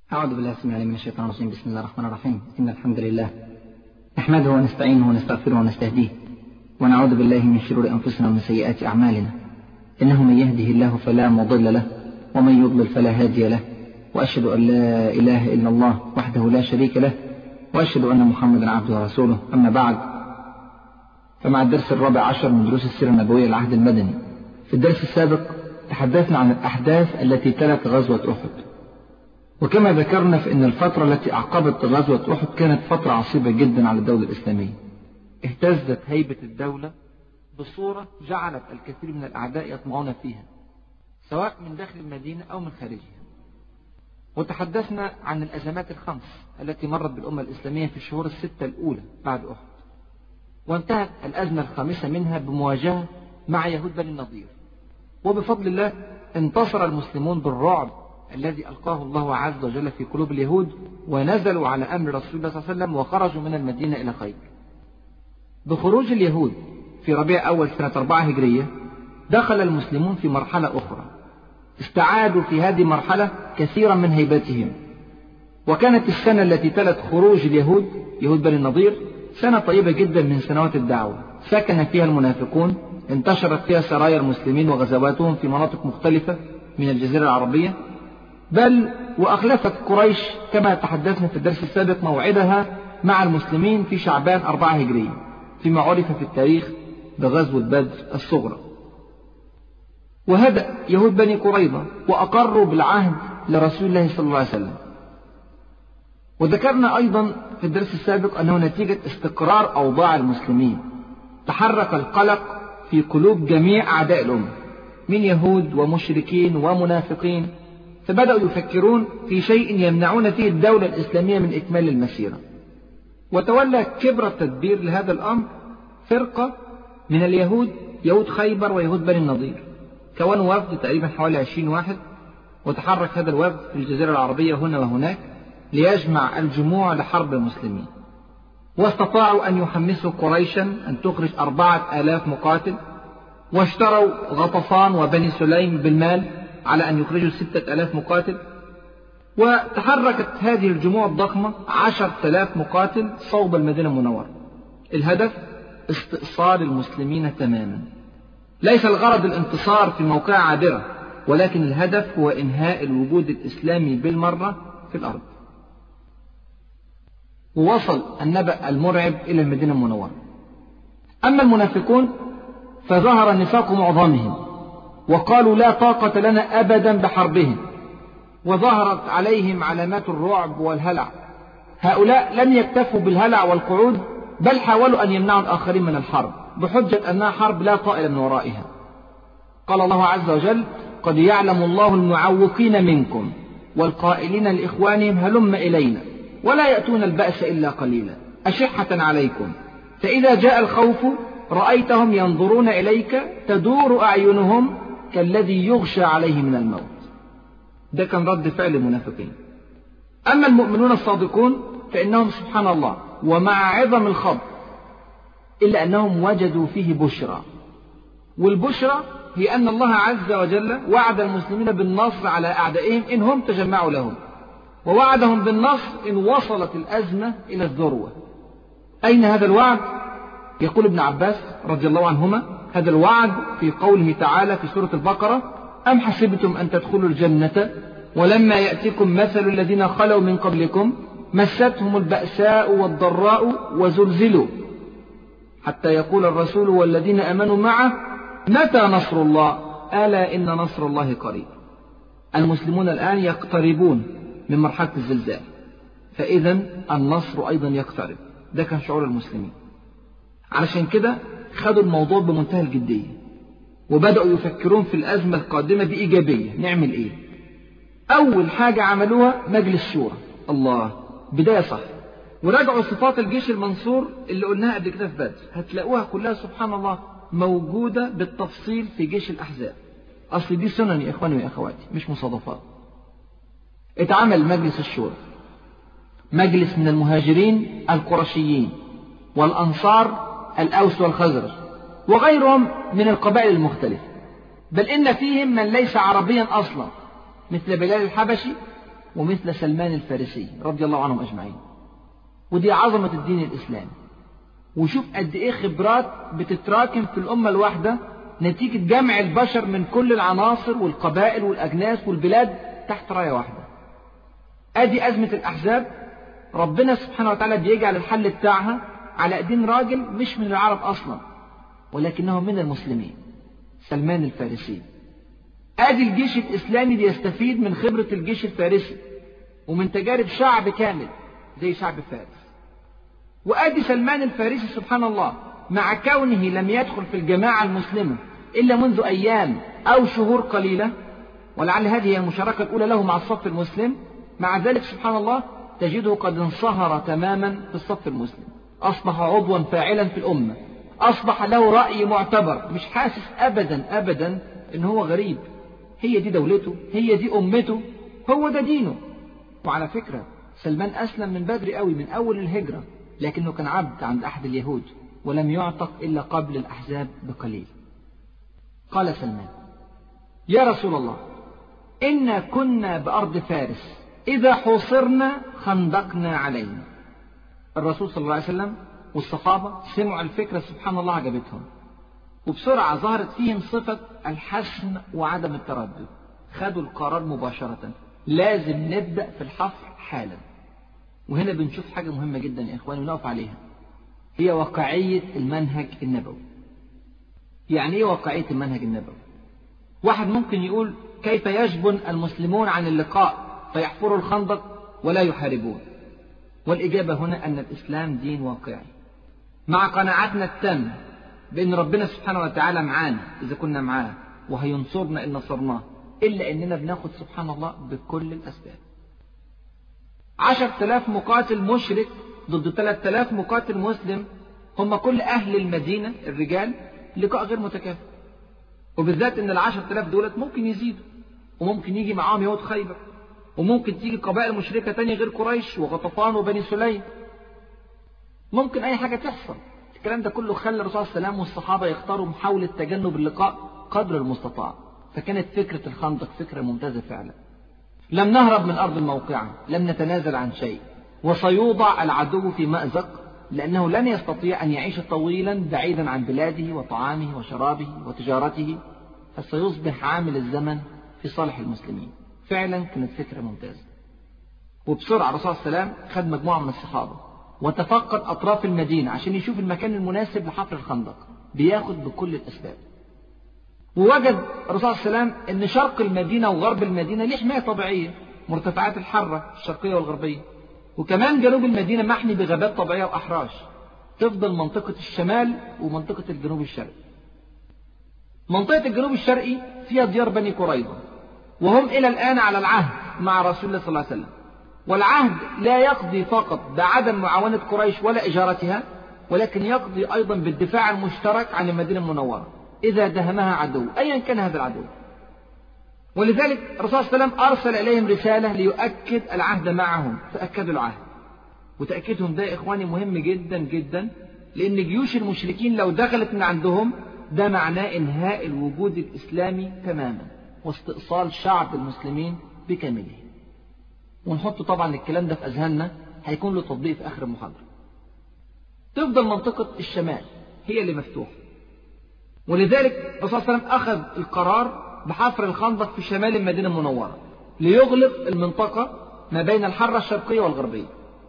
أعوذ بالله السميع العليم من الشيطان الرجيم بسم الله الرحمن الرحيم إن الحمد لله نحمده ونستعينه ونستغفره ونستهديه ونعوذ بالله من شرور أنفسنا ومن سيئات أعمالنا إنه من يهده الله فلا مضل له ومن يضلل فلا هادي له وأشهد أن لا إله إلا الله وحده لا شريك له وأشهد أن محمدا عبده ورسوله أما بعد فمع الدرس الرابع عشر من دروس السيرة النبوية العهد المدني في الدرس السابق تحدثنا عن الأحداث التي تلت غزوة أحد وكما ذكرنا في أن الفترة التي أعقبت غزوة أحد كانت فترة عصيبة جدا على الدولة الإسلامية اهتزت هيبة الدولة بصورة جعلت الكثير من الأعداء يطمعون فيها سواء من داخل المدينة أو من خارجها وتحدثنا عن الأزمات الخمس التي مرت بالأمة الإسلامية في الشهور الستة الأولى بعد أحد وانتهت الأزمة الخامسة منها بمواجهة مع يهود بني النضير وبفضل الله انتصر المسلمون بالرعب الذي ألقاه الله عز وجل في قلوب اليهود ونزلوا على أمر رسول الله صلى الله عليه وسلم وخرجوا من المدينة إلى خيبر بخروج اليهود في ربيع أول سنة أربعة هجرية دخل المسلمون في مرحلة أخرى استعادوا في هذه المرحلة كثيرا من هيبتهم وكانت السنة التي تلت خروج اليهود يهود بني النضير سنة طيبة جدا من سنوات الدعوة سكن فيها المنافقون انتشرت فيها سرايا المسلمين وغزواتهم في مناطق مختلفة من الجزيرة العربية بل وأخلفت قريش كما تحدثنا في الدرس السابق موعدها مع المسلمين في شعبان أربعة هجرية فيما عرف في التاريخ بغزوة بدر الصغرى وهدأ يهود بني قريظة وأقروا بالعهد لرسول الله صلى الله عليه وسلم وذكرنا أيضا في الدرس السابق أنه نتيجة استقرار أوضاع المسلمين تحرك القلق في قلوب جميع أعداء الأمة من يهود ومشركين ومنافقين فبدأوا يفكرون في شيء يمنعون فيه الدولة الإسلامية من إكمال المسيرة وتولى كبر التدبير لهذا الأمر فرقة من اليهود يهود خيبر ويهود بني النضير كونوا وفد تقريبا حوالي عشرين واحد وتحرك هذا الوفد في الجزيرة العربية هنا وهناك ليجمع الجموع لحرب المسلمين واستطاعوا أن يحمسوا قريشا أن تخرج أربعة آلاف مقاتل واشتروا غطفان وبني سليم بالمال على أن يخرجوا ستة ألاف مقاتل وتحركت هذه الجموع الضخمة عشر آلاف مقاتل صوب المدينة المنورة الهدف استئصال المسلمين تماما ليس الغرض الانتصار في موقع عابرة ولكن الهدف هو إنهاء الوجود الإسلامي بالمرة في الأرض ووصل النبأ المرعب إلى المدينة المنورة أما المنافقون فظهر نفاق معظمهم وقالوا لا طاقة لنا أبدا بحربهم وظهرت عليهم علامات الرعب والهلع هؤلاء لم يكتفوا بالهلع والقعود بل حاولوا أن يمنعوا الآخرين من الحرب بحجة أنها حرب لا طائل من ورائها قال الله عز وجل قد يعلم الله المعوقين منكم والقائلين لإخوانهم هلم إلينا ولا يأتون البأس إلا قليلا أشحة عليكم فإذا جاء الخوف رأيتهم ينظرون إليك تدور أعينهم كالذي يغشى عليه من الموت ده كان رد فعل المنافقين أما المؤمنون الصادقون فإنهم سبحان الله ومع عظم الخط إلا أنهم وجدوا فيه بشرى والبشرى هي أن الله عز وجل وعد المسلمين بالنصر على أعدائهم إن هم تجمعوا لهم ووعدهم بالنصر إن وصلت الأزمة إلى الذروة أين هذا الوعد؟ يقول ابن عباس رضي الله عنهما هذا الوعد في قوله تعالى في سورة البقرة أم حسبتم أن تدخلوا الجنة ولما يأتكم مثل الذين خلوا من قبلكم مستهم البأساء والضراء وزلزلوا حتى يقول الرسول والذين أمنوا معه متى نصر الله ألا إن نصر الله قريب المسلمون الآن يقتربون من مرحلة الزلزال فإذا النصر أيضا يقترب ده كان شعور المسلمين علشان كده خدوا الموضوع بمنتهى الجدية وبدأوا يفكرون في الأزمة القادمة بإيجابية نعمل إيه أول حاجة عملوها مجلس شورى الله بداية صح وراجعوا صفات الجيش المنصور اللي قلناها قبل كده في بدر هتلاقوها كلها سبحان الله موجودة بالتفصيل في جيش الأحزاب أصل دي سنن يا إخواني ويا أخواتي مش مصادفات اتعمل مجلس الشورى مجلس من المهاجرين القرشيين والأنصار الأوس والخزرج وغيرهم من القبائل المختلفة بل إن فيهم من ليس عربيا أصلا مثل بلال الحبشي ومثل سلمان الفارسي رضي الله عنهم أجمعين ودي عظمة الدين الإسلامي وشوف قد إيه خبرات بتتراكم في الأمة الواحدة نتيجة جمع البشر من كل العناصر والقبائل والأجناس والبلاد تحت راية واحدة أدي أزمة الأحزاب ربنا سبحانه وتعالى بيجعل الحل بتاعها على ايدين راجل مش من العرب أصلا ولكنه من المسلمين سلمان الفارسي ادي الجيش الاسلامي بيستفيد من خبرة الجيش الفارسي ومن تجارب شعب كامل زي شعب فارس وادي سلمان الفارسي سبحان الله مع كونه لم يدخل في الجماعة المسلمة إلا منذ أيام أو شهور قليلة ولعل هذه هي المشاركة الأولى له مع الصف المسلم مع ذلك سبحان الله تجده قد انصهر تماما في الصف المسلم أصبح عضوا فاعلا في الأمة أصبح له رأي معتبر مش حاسس أبدا أبدا إن هو غريب هي دي دولته هي دي أمته هو ده دينه وعلى فكرة سلمان أسلم من بدري قوي من أول الهجرة لكنه كان عبد عند أحد اليهود ولم يعتق إلا قبل الأحزاب بقليل قال سلمان يا رسول الله إنا كنا بأرض فارس إذا حوصرنا خندقنا علينا الرسول صلى الله عليه وسلم والصحابة سمعوا الفكرة سبحان الله عجبتهم وبسرعة ظهرت فيهم صفة الحسم وعدم التردد خدوا القرار مباشرة لازم نبدأ في الحفر حالا وهنا بنشوف حاجة مهمة جدا يا إخواني ونقف عليها هي واقعية المنهج النبوي يعني ايه واقعية المنهج النبوي واحد ممكن يقول كيف يجبن المسلمون عن اللقاء فيحفروا الخندق ولا يحاربون والإجابة هنا أن الإسلام دين واقعي مع قناعتنا التامة بأن ربنا سبحانه وتعالى معانا إذا كنا معاه وهينصرنا إن نصرناه إلا أننا بناخد سبحان الله بكل الأسباب عشر تلاف مقاتل مشرك ضد ثلاث تلاف مقاتل مسلم هم كل أهل المدينة الرجال لقاء غير متكافئ وبالذات ان العشر تلاف دولت ممكن يزيدوا وممكن يجي معاهم يهود خيبر وممكن تيجي قبائل مشركة تانية غير قريش وغطفان وبني سليم ممكن أي حاجة تحصل الكلام ده كله خلى الرسول صلى الله عليه وسلم والصحابة يختاروا محاولة تجنب اللقاء قدر المستطاع فكانت فكرة الخندق فكرة ممتازة فعلا لم نهرب من أرض الموقعة لم نتنازل عن شيء وسيوضع العدو في مأزق لأنه لن يستطيع أن يعيش طويلا بعيدا عن بلاده وطعامه وشرابه وتجارته فسيصبح عامل الزمن في صالح المسلمين فعلا كانت فكرة ممتازة وبسرعة الرسول صلى الله عليه وسلم خد مجموعة من الصحابة وتفقد أطراف المدينة عشان يشوف المكان المناسب لحفر الخندق بياخد بكل الأسباب ووجد الرسول صلى الله عليه وسلم أن شرق المدينة وغرب المدينة ليه حماية طبيعية مرتفعات الحرة الشرقية والغربية وكمان جنوب المدينة محمي بغابات طبيعية وأحراش تفضل منطقة الشمال ومنطقة الجنوب الشرقي منطقة الجنوب الشرقي فيها ديار بني قريظة وهم إلى الآن على العهد مع رسول الله صلى الله عليه وسلم والعهد لا يقضي فقط بعدم معاونة قريش ولا إجارتها ولكن يقضي أيضا بالدفاع المشترك عن المدينة المنورة إذا دهمها عدو أيا كان هذا العدو ولذلك الرسول صلى الله عليه وسلم أرسل إليهم رسالة ليؤكد العهد معهم فأكدوا العهد وتأكيدهم ده يا إخواني مهم جدا جدا لأن جيوش المشركين لو دخلت من عندهم ده معناه إنهاء الوجود الإسلامي تماما واستئصال شعب المسلمين بكامله ونحط طبعا الكلام ده في أذهاننا هيكون له تطبيق في آخر المحاضرة تفضل منطقة الشمال هي اللي مفتوحة ولذلك الرسول صلى الله عليه وسلم أخذ القرار بحفر الخندق في شمال المدينة المنورة ليغلق المنطقة ما بين الحرة الشرقية والغربية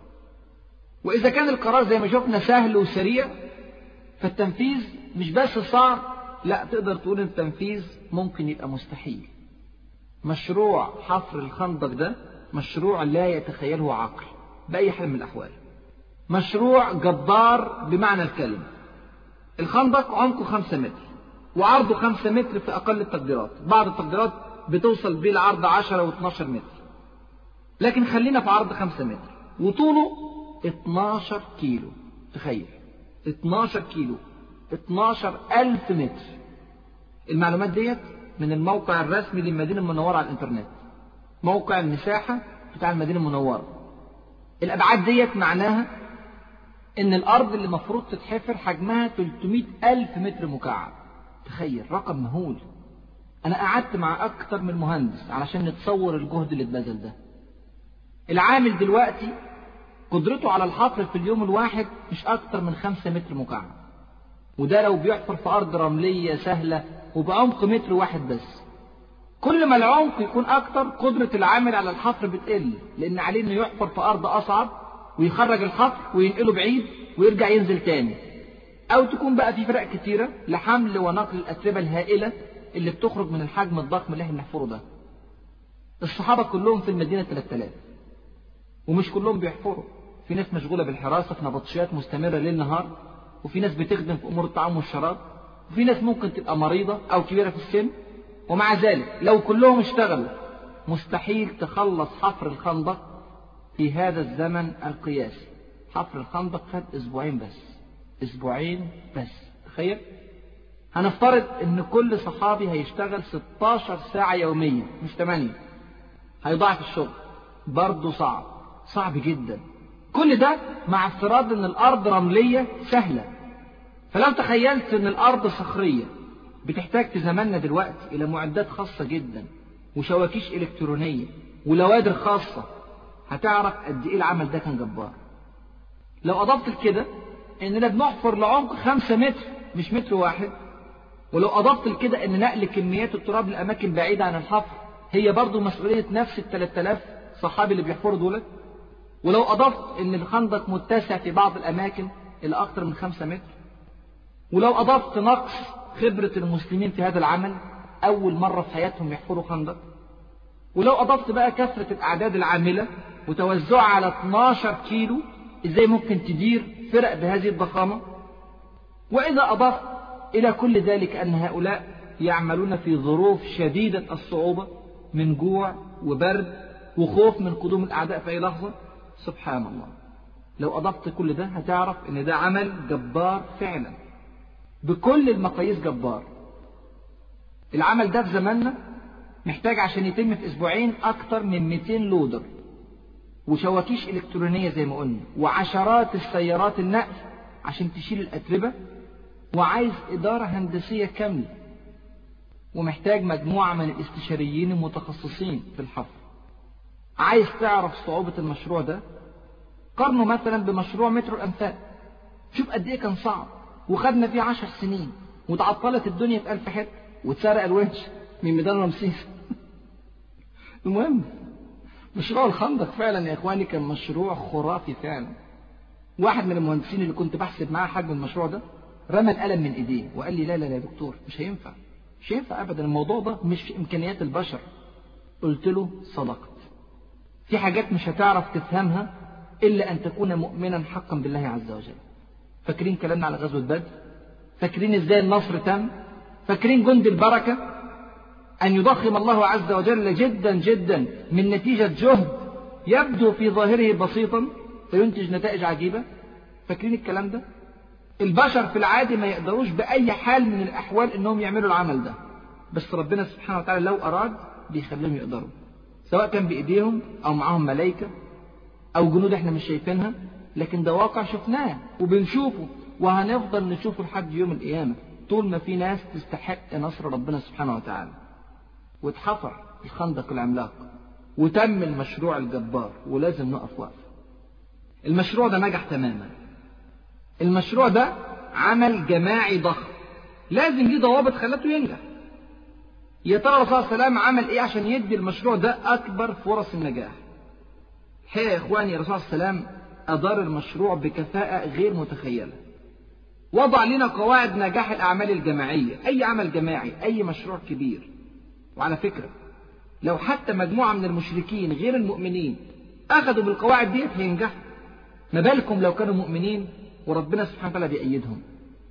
وإذا كان القرار زي ما شفنا سهل وسريع فالتنفيذ مش بس صعب لا تقدر تقول التنفيذ ممكن يبقى مستحيل مشروع حفر الخندق ده مشروع لا يتخيله عقل بأي حال من الأحوال مشروع جبار بمعنى الكلمة الخندق عمقه خمسة متر وعرضه خمسة متر في أقل التقديرات بعض التقديرات بتوصل بيه لعرض عشرة و12 متر لكن خلينا في عرض خمسة متر وطوله 12 كيلو تخيل 12 كيلو 12 ألف متر المعلومات ديت من الموقع الرسمي للمدينة المنورة على الإنترنت موقع المساحة بتاع المدينة المنورة الأبعاد ديت معناها إن الأرض اللي المفروض تتحفر حجمها 300 ألف متر مكعب تخيل رقم مهول أنا قعدت مع أكتر من مهندس علشان نتصور الجهد اللي اتبذل ده العامل دلوقتي قدرته على الحفر في اليوم الواحد مش أكتر من خمسة متر مكعب وده لو بيحفر في أرض رملية سهلة وبعمق متر واحد بس كل ما العمق يكون أكتر قدرة العامل على الحفر بتقل لأن عليه إنه يحفر في أرض أصعب ويخرج الحفر وينقله بعيد ويرجع ينزل تاني أو تكون بقى في فرق كتيرة لحمل ونقل الأتربة الهائلة اللي بتخرج من الحجم الضخم اللي احنا بنحفره ده. الصحابة كلهم في المدينة 3000 ومش كلهم بيحفروا في ناس مشغولة بالحراسة في نبطشيات مستمرة ليل نهار وفي ناس بتخدم في أمور الطعام والشراب وفي ناس ممكن تبقى مريضة أو كبيرة في السن ومع ذلك لو كلهم اشتغلوا مستحيل تخلص حفر الخندق في هذا الزمن القياسي حفر الخندق خد أسبوعين بس أسبوعين بس تخيل هنفترض ان كل صحابي هيشتغل 16 ساعة يوميا مش 8 هيضاعف الشغل برضه صعب صعب جدا كل ده مع افتراض ان الارض رملية سهلة فلو تخيلت ان الارض صخرية بتحتاج في زماننا دلوقتي الى معدات خاصة جدا وشواكيش الكترونية ولوادر خاصة هتعرف قد ايه العمل ده كان جبار لو اضفت لكده اننا بنحفر لعمق خمسة متر مش متر واحد ولو اضفت لكده ان نقل كميات التراب لاماكن بعيدة عن الحفر هي برضو مسؤولية نفس ال 3000 صحابي اللي بيحفروا دولت ولو أضفت أن الخندق متسع في بعض الأماكن إلى أكثر من خمسة متر ولو أضفت نقص خبرة المسلمين في هذا العمل أول مرة في حياتهم يحفروا خندق ولو أضفت بقى كثرة الأعداد العاملة وتوزعها على 12 كيلو إزاي ممكن تدير فرق بهذه الضخامة وإذا أضفت إلى كل ذلك أن هؤلاء يعملون في ظروف شديدة الصعوبة من جوع وبرد وخوف من قدوم الأعداء في أي لحظة سبحان الله لو أضفت كل ده هتعرف إن ده عمل جبار فعلا بكل المقاييس جبار العمل ده في زماننا محتاج عشان يتم في أسبوعين أكتر من 200 لودر وشواكيش إلكترونية زي ما قلنا وعشرات السيارات النقل عشان تشيل الأتربة وعايز إدارة هندسية كاملة ومحتاج مجموعة من الاستشاريين المتخصصين في الحفر عايز تعرف صعوبة المشروع ده قارنه مثلا بمشروع مترو الأنفاق شوف قد إيه كان صعب وخدنا فيه عشر سنين وتعطلت الدنيا في ألف حتة واتسرق الونش من ميدان رمسيس المهم مشروع الخندق فعلا يا إخواني كان مشروع خرافي فعلا واحد من المهندسين اللي كنت بحسب معاه حجم المشروع ده رمى القلم من ايديه وقال لي لا لا لا يا دكتور مش هينفع مش هينفع ابدا الموضوع ده مش في امكانيات البشر قلت له صدقت في حاجات مش هتعرف تفهمها إلا أن تكون مؤمنا حقا بالله عز وجل فاكرين كلامنا على غزوة بدر فاكرين إزاي النصر تم فاكرين جند البركة أن يضخم الله عز وجل جدا جدا من نتيجة جهد يبدو في ظاهره بسيطا فينتج نتائج عجيبة فاكرين الكلام ده البشر في العادي ما يقدروش بأي حال من الأحوال أنهم يعملوا العمل ده بس ربنا سبحانه وتعالى لو أراد بيخليهم يقدروا سواء كان بإيديهم أو معاهم ملائكة أو جنود احنا مش شايفينها لكن ده واقع شفناه وبنشوفه وهنفضل نشوفه لحد يوم القيامة طول ما في ناس تستحق نصر ربنا سبحانه وتعالى واتحفر الخندق العملاق وتم المشروع الجبار ولازم نقف وقف المشروع ده نجح تماما المشروع ده عمل جماعي ضخم لازم ليه ضوابط خلته ينجح يا ترى الرسول صلى الله عليه وسلم عمل ايه عشان يدي المشروع ده اكبر فرص النجاح الحقيقه يا اخواني الرسول صلى الله عليه وسلم ادار المشروع بكفاءه غير متخيله وضع لنا قواعد نجاح الاعمال الجماعيه اي عمل جماعي اي مشروع كبير وعلى فكره لو حتى مجموعه من المشركين غير المؤمنين اخذوا بالقواعد ديت هينجحوا ما بالكم لو كانوا مؤمنين وربنا سبحانه وتعالى بيأيدهم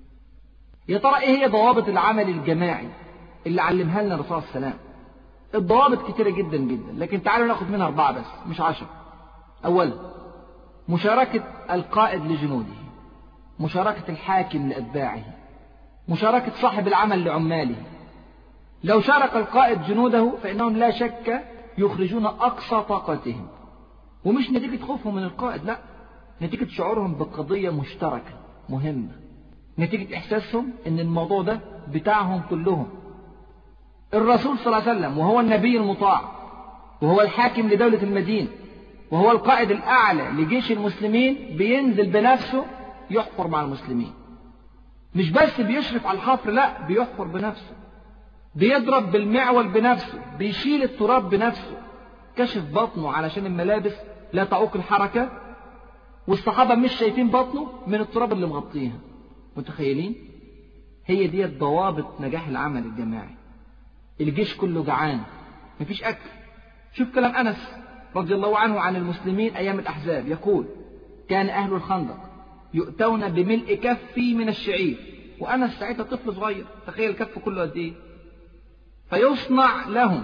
يا ترى ايه هي ضوابط العمل الجماعي اللي علمها لنا الرسول صلى الله عليه وسلم الضوابط كتيرة جدا جدا لكن تعالوا ناخد منها أربعة بس مش عشرة أولا مشاركة القائد لجنوده مشاركة الحاكم لأتباعه مشاركة صاحب العمل لعماله لو شارك القائد جنوده فإنهم لا شك يخرجون أقصى طاقتهم ومش نتيجة خوفهم من القائد لا نتيجة شعورهم بقضية مشتركة مهمة نتيجة إحساسهم أن الموضوع ده بتاعهم كلهم الرسول صلى الله عليه وسلم وهو النبي المطاع وهو الحاكم لدولة المدينة وهو القائد الأعلى لجيش المسلمين بينزل بنفسه يحفر مع المسلمين مش بس بيشرف على الحفر لا بيحفر بنفسه بيضرب بالمعول بنفسه بيشيل التراب بنفسه كشف بطنه علشان الملابس لا تعوق الحركة والصحابة مش شايفين بطنه من التراب اللي مغطيها متخيلين هي دي ضوابط نجاح العمل الجماعي الجيش كله جعان مفيش أكل شوف كلام أنس رضي الله عنه عن المسلمين أيام الأحزاب يقول كان أهل الخندق يؤتون بملء كفي من الشعير وأنس ساعتها طفل صغير تخيل الكف كله قد إيه فيصنع لهم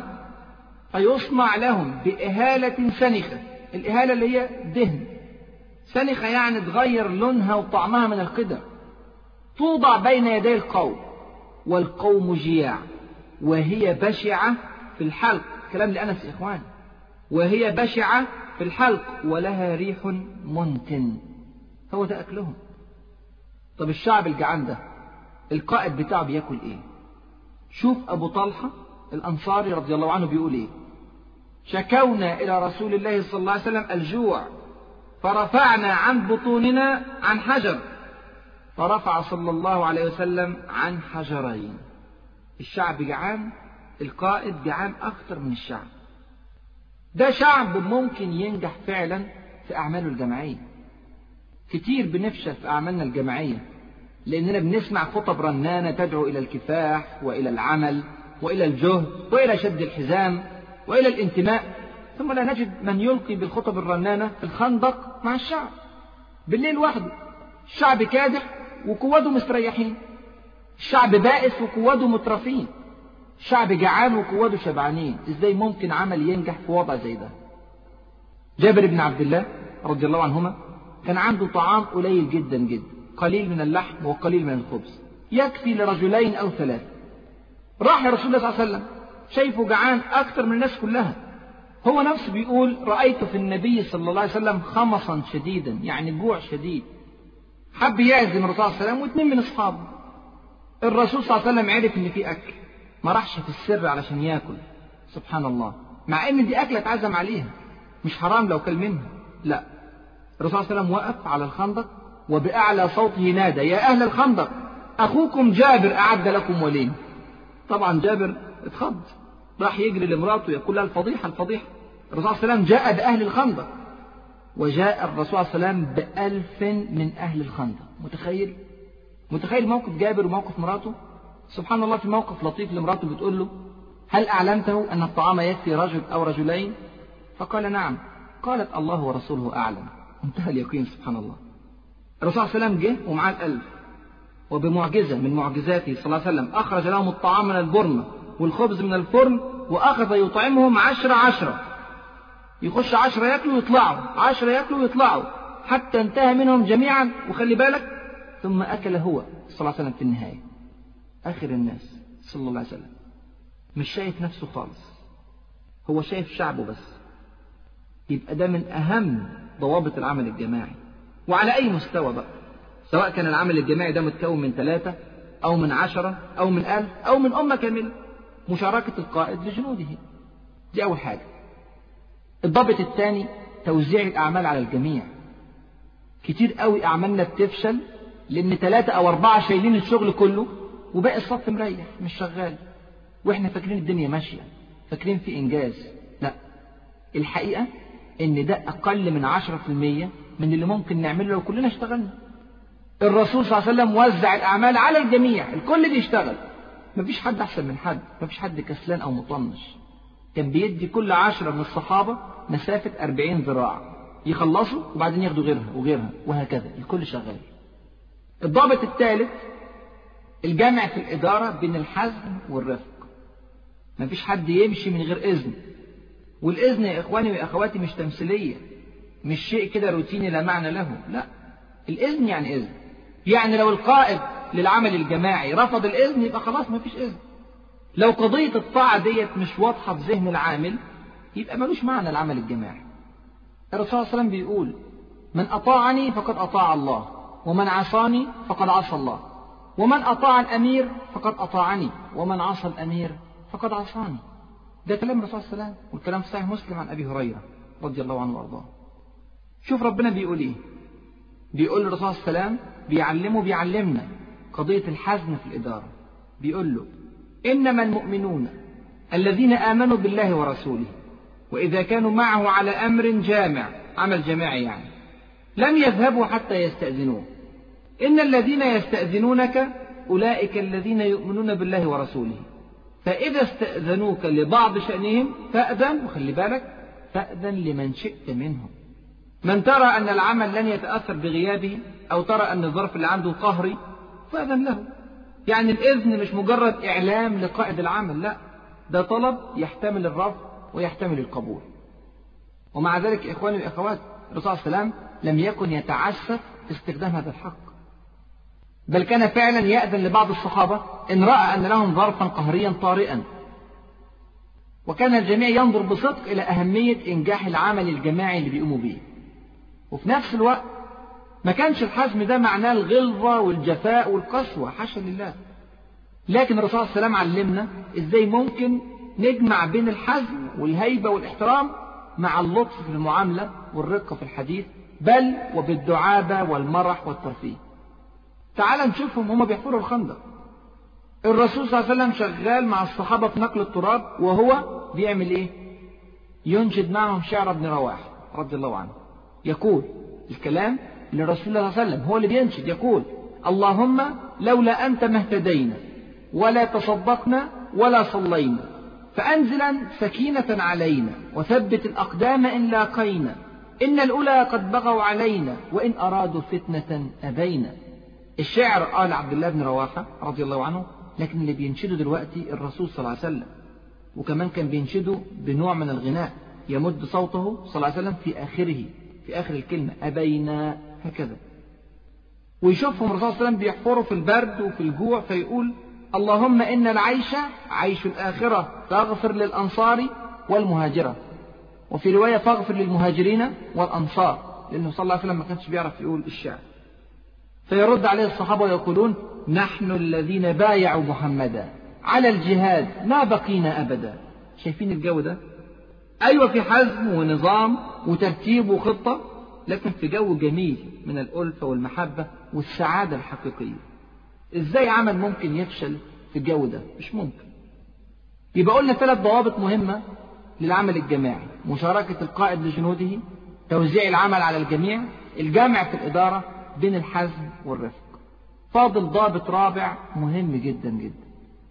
فيصنع لهم بإهالة سنخة الإهالة اللي هي دهن سنخة يعني تغير لونها وطعمها من القدر توضع بين يدي القوم والقوم جياع وهي بشعة في الحلق كلام لأنس إخوان وهي بشعة في الحلق ولها ريح منتن هو ده أكلهم طب الشعب الجعان ده القائد بتاعه بياكل ايه شوف أبو طلحة الأنصاري رضي الله عنه بيقول ايه شكونا إلى رسول الله صلى الله عليه وسلم الجوع فرفعنا عن بطوننا عن حجر فرفع صلى الله عليه وسلم عن حجرين الشعب جعان القائد جعان أكثر من الشعب ده شعب ممكن ينجح فعلا في أعماله الجماعية كتير بنفشل في أعمالنا الجماعية لأننا بنسمع خطب رنانة تدعو إلى الكفاح وإلى العمل وإلى الجهد وإلى شد الحزام وإلى الانتماء ثم لا نجد من يلقي بالخطب الرنانة في الخندق مع الشعب بالليل وحده الشعب كادح وقواده مستريحين الشعب بائس وقواده مترفين الشعب جعان وقواده شبعانين ازاي ممكن عمل ينجح في وضع زي ده جابر بن عبد الله رضي الله عنهما كان عنده طعام قليل جدا جدا قليل من اللحم وقليل من الخبز يكفي لرجلين أو ثلاثة راح لرسول الله صلى الله عليه وسلم شايفه جعان أكثر من الناس كلها هو نفسه بيقول رأيت في النبي صلى الله عليه وسلم خمصا شديدا يعني جوع شديد حب يعزم الرسول صلى الله عليه وسلم واثنين من أصحابه الرسول صلى الله عليه وسلم عرف إن في أكل ما راحش في السر علشان ياكل سبحان الله مع إن دي أكلة اتعزم عليها مش حرام لو كل منها لا الرسول صلى الله عليه وسلم وقف على الخندق وبأعلى صوته نادى يا أهل الخندق أخوكم جابر أعد لكم وليم طبعا جابر اتخض راح يجري لمراته يقول لها الفضيحة الفضيحة الرسول صلى الله عليه وسلم جاء بأهل الخندق وجاء الرسول صلى الله عليه وسلم بألف من أهل الخندق متخيل متخيل موقف جابر وموقف مراته سبحان الله في موقف لطيف لمراته بتقول له هل أعلمته أن الطعام يكفي رجل أو رجلين فقال نعم قالت الله ورسوله أعلم انتهى اليقين سبحان الله الرسول صلى الله عليه وسلم جه ومعاه الألف وبمعجزة من معجزاته صلى الله عليه وسلم أخرج لهم الطعام من البرمة والخبز من الفرن وأخذ يطعمهم عشرة عشرة يخش عشرة ياكلوا ويطلعوا عشرة ياكلوا ويطلعوا حتى انتهى منهم جميعا وخلي بالك ثم أكل هو صلى الله عليه وسلم في النهاية آخر الناس صلى الله عليه وسلم مش شايف نفسه خالص هو شايف شعبه بس يبقى ده من أهم ضوابط العمل الجماعي وعلى أي مستوى بقى سواء كان العمل الجماعي ده متكون من ثلاثة أو من عشرة أو من ألف أو من أمة كاملة مشاركة القائد لجنوده دي أول حاجة الضابط الثاني توزيع الأعمال على الجميع كتير قوي أعمالنا بتفشل لأن ثلاثة أو أربعة شايلين الشغل كله وباقي الصف مريح مش شغال وإحنا فاكرين الدنيا ماشية فاكرين في إنجاز لا الحقيقة إن ده أقل من عشرة في المية من اللي ممكن نعمله لو كلنا اشتغلنا الرسول صلى الله عليه وسلم وزع الأعمال على الجميع الكل بيشتغل مفيش حد أحسن من حد مفيش حد كسلان أو مطنش كان بيدي كل عشرة من الصحابة مسافة أربعين ذراع يخلصوا وبعدين ياخدوا غيرها وغيرها وهكذا الكل شغال الضابط الثالث الجامع في الإدارة بين الحزم والرفق مفيش حد يمشي من غير إذن والإذن يا إخواني وأخواتي مش تمثيلية مش شيء كده روتيني لا معنى له لا الإذن يعني إذن يعني لو القائد للعمل الجماعي رفض الإذن يبقى خلاص مفيش إذن لو قضية الطاعة ديت مش واضحة في ذهن العامل يبقى ملوش معنى العمل الجماعي الرسول صلى الله عليه وسلم بيقول من أطاعني فقد أطاع الله ومن عصاني فقد عصى الله ومن أطاع الأمير فقد أطاعني ومن عصى الأمير فقد عصاني ده كلام الرسول صلى الله عليه وسلم والكلام في صحيح مسلم عن أبي هريرة رضي الله عنه وارضاه شوف ربنا بيقول ايه بيقول للرسول صلى الله عليه وسلم بيعلمه بيعلمنا قضية الحزم في الإدارة بيقول له إنما المؤمنون الذين آمنوا بالله ورسوله وإذا كانوا معه على أمر جامع عمل جماعي يعني لم يذهبوا حتى يستأذنوه إن الذين يستأذنونك أولئك الذين يؤمنون بالله ورسوله فإذا استأذنوك لبعض شأنهم فأذن وخلي بالك فأذن لمن شئت منهم من ترى أن العمل لن يتأثر بغيابه أو ترى أن الظرف اللي عنده قهري فأذن له يعني الإذن مش مجرد إعلام لقائد العمل لا ده طلب يحتمل الرفض ويحتمل القبول ومع ذلك إخواني والأخوات الرسول صلى الله عليه وسلم لم يكن يتعسف في استخدام هذا الحق بل كان فعلا يأذن لبعض الصحابة إن رأى أن لهم ظرفا قهريا طارئا وكان الجميع ينظر بصدق إلى أهمية إنجاح العمل الجماعي اللي بيقوموا به وفي نفس الوقت ما كانش الحزم ده معناه الغلظة والجفاء والقسوة حاشا لله لكن الرسول صلى الله عليه وسلم علمنا ازاي ممكن نجمع بين الحزم والهيبة والاحترام مع اللطف في المعاملة والرقة في الحديث بل وبالدعابة والمرح والترفيه تعال نشوفهم هما بيحفروا الخندق الرسول صلى الله عليه وسلم شغال مع الصحابة في نقل التراب وهو بيعمل ايه ينشد معهم شعر ابن رواحه رضي الله عنه يقول الكلام لرسول الله صلى الله عليه وسلم هو اللي بينشد يقول اللهم لولا أنت ما اهتدينا ولا تصدقنا ولا صلينا فأنزلا سكينة علينا وثبت الأقدام إن لاقينا إن الأولى قد بغوا علينا وإن أرادوا فتنة أبينا الشعر قال عبد الله بن رواحة رضي الله عنه لكن اللي بينشده دلوقتي الرسول صلى الله عليه وسلم وكمان كان بينشده بنوع من الغناء يمد صوته صلى الله عليه وسلم في آخره في آخر الكلمة أبينا هكذا ويشوفهم الرسول صلى الله عليه وسلم بيحفروا في البرد وفي الجوع فيقول اللهم إن العيش عيش الآخرة فاغفر للأنصار والمهاجرة وفي رواية فاغفر للمهاجرين والأنصار لأنه صلى الله عليه وسلم ما كانش بيعرف يقول الشعر فيرد عليه الصحابة ويقولون نحن الذين بايعوا محمدا على الجهاد ما بقينا أبدا شايفين الجو ده أيوة في حزم ونظام وترتيب وخطة لكن في جو جميل من الألفة والمحبة والسعادة الحقيقية إزاي عمل ممكن يفشل في الجو ده مش ممكن يبقى قلنا ثلاث ضوابط مهمة للعمل الجماعي مشاركة القائد لجنوده توزيع العمل على الجميع الجامع في الإدارة بين الحزم والرفق فاضل ضابط رابع مهم جدا جدا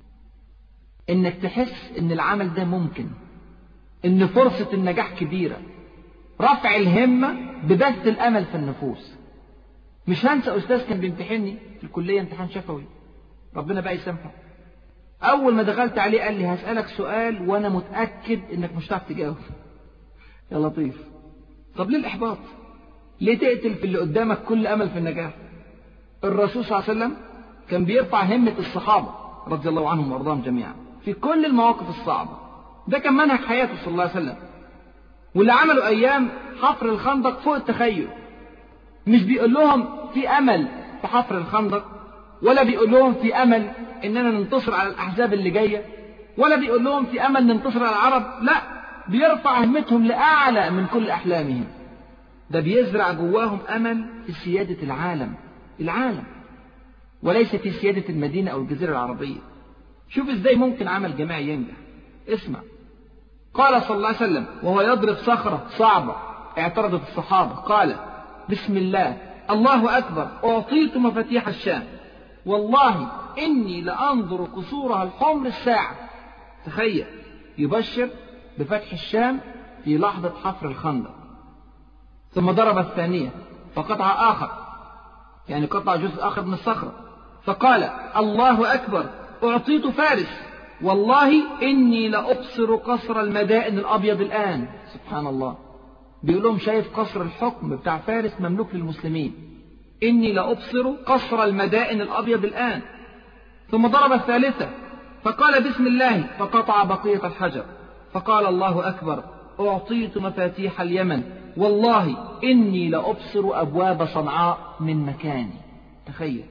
انك تحس ان العمل ده ممكن ان فرصة النجاح كبيرة رفع الهمة ببث الامل في النفوس مش هنسى استاذ كان بيمتحني في الكلية امتحان شفوي ربنا بقى يسامحه اول ما دخلت عليه قال لي هسألك سؤال وانا متأكد انك مش هتعرف تجاوب يا لطيف طب ليه الاحباط ليه تقتل في اللي قدامك كل امل في النجاح الرسول صلى الله عليه وسلم كان بيرفع همة الصحابة رضي الله عنهم وارضاهم جميعا في كل المواقف الصعبة ده كان منهج حياته صلى الله عليه وسلم واللي عملوا ايام حفر الخندق فوق التخيل مش بيقول لهم في امل في حفر الخندق ولا بيقول لهم في امل اننا ننتصر على الاحزاب اللي جايه ولا بيقول لهم في امل ننتصر على العرب لا بيرفع همتهم لاعلى من كل احلامهم ده بيزرع جواهم امل في سياده العالم العالم وليس في سياده المدينه او الجزيره العربيه شوف ازاي ممكن عمل جماعي ينجح اسمع قال صلى الله عليه وسلم وهو يضرب صخره صعبه اعترضت الصحابه قال بسم الله الله اكبر اعطيت مفاتيح الشام والله اني لانظر قصورها الحمر الساعه تخيل يبشر بفتح الشام في لحظه حفر الخندق ثم ضرب الثانية فقطع آخر يعني قطع جزء آخر من الصخرة فقال الله أكبر أعطيت فارس والله إني لأبصر قصر المدائن الأبيض الآن سبحان الله بيقول لهم شايف قصر الحكم بتاع فارس مملوك للمسلمين إني لأبصر قصر المدائن الأبيض الآن ثم ضرب الثالثة فقال بسم الله فقطع بقية الحجر فقال الله أكبر أعطيت مفاتيح اليمن والله إني لأبصر أبواب صنعاء من مكاني تخيل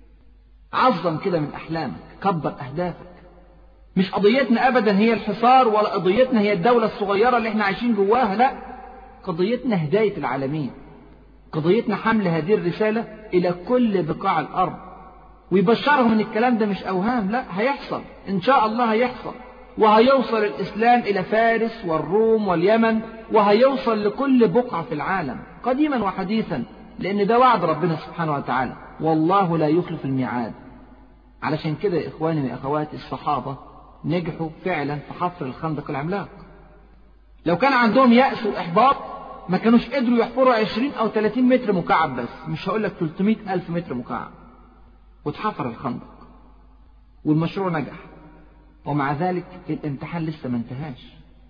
عظم كده من أحلامك كبر أهدافك مش قضيتنا أبدا هي الحصار ولا قضيتنا هي الدولة الصغيرة اللي احنا عايشين جواها لا قضيتنا هداية العالمين قضيتنا حمل هذه الرسالة إلى كل بقاع الأرض ويبشرهم ان الكلام ده مش أوهام لا هيحصل إن شاء الله هيحصل وهيوصل الإسلام إلى فارس والروم واليمن وهيوصل لكل بقعة في العالم قديما وحديثا لأن ده وعد ربنا سبحانه وتعالى والله لا يخلف الميعاد علشان كده يا إخواني وأخواتي الصحابة نجحوا فعلا في حفر الخندق العملاق لو كان عندهم يأس وإحباط ما كانوش قدروا يحفروا 20 أو 30 متر مكعب بس مش هقول لك 300 ألف متر مكعب واتحفر الخندق والمشروع نجح ومع ذلك الامتحان لسه ما انتهاش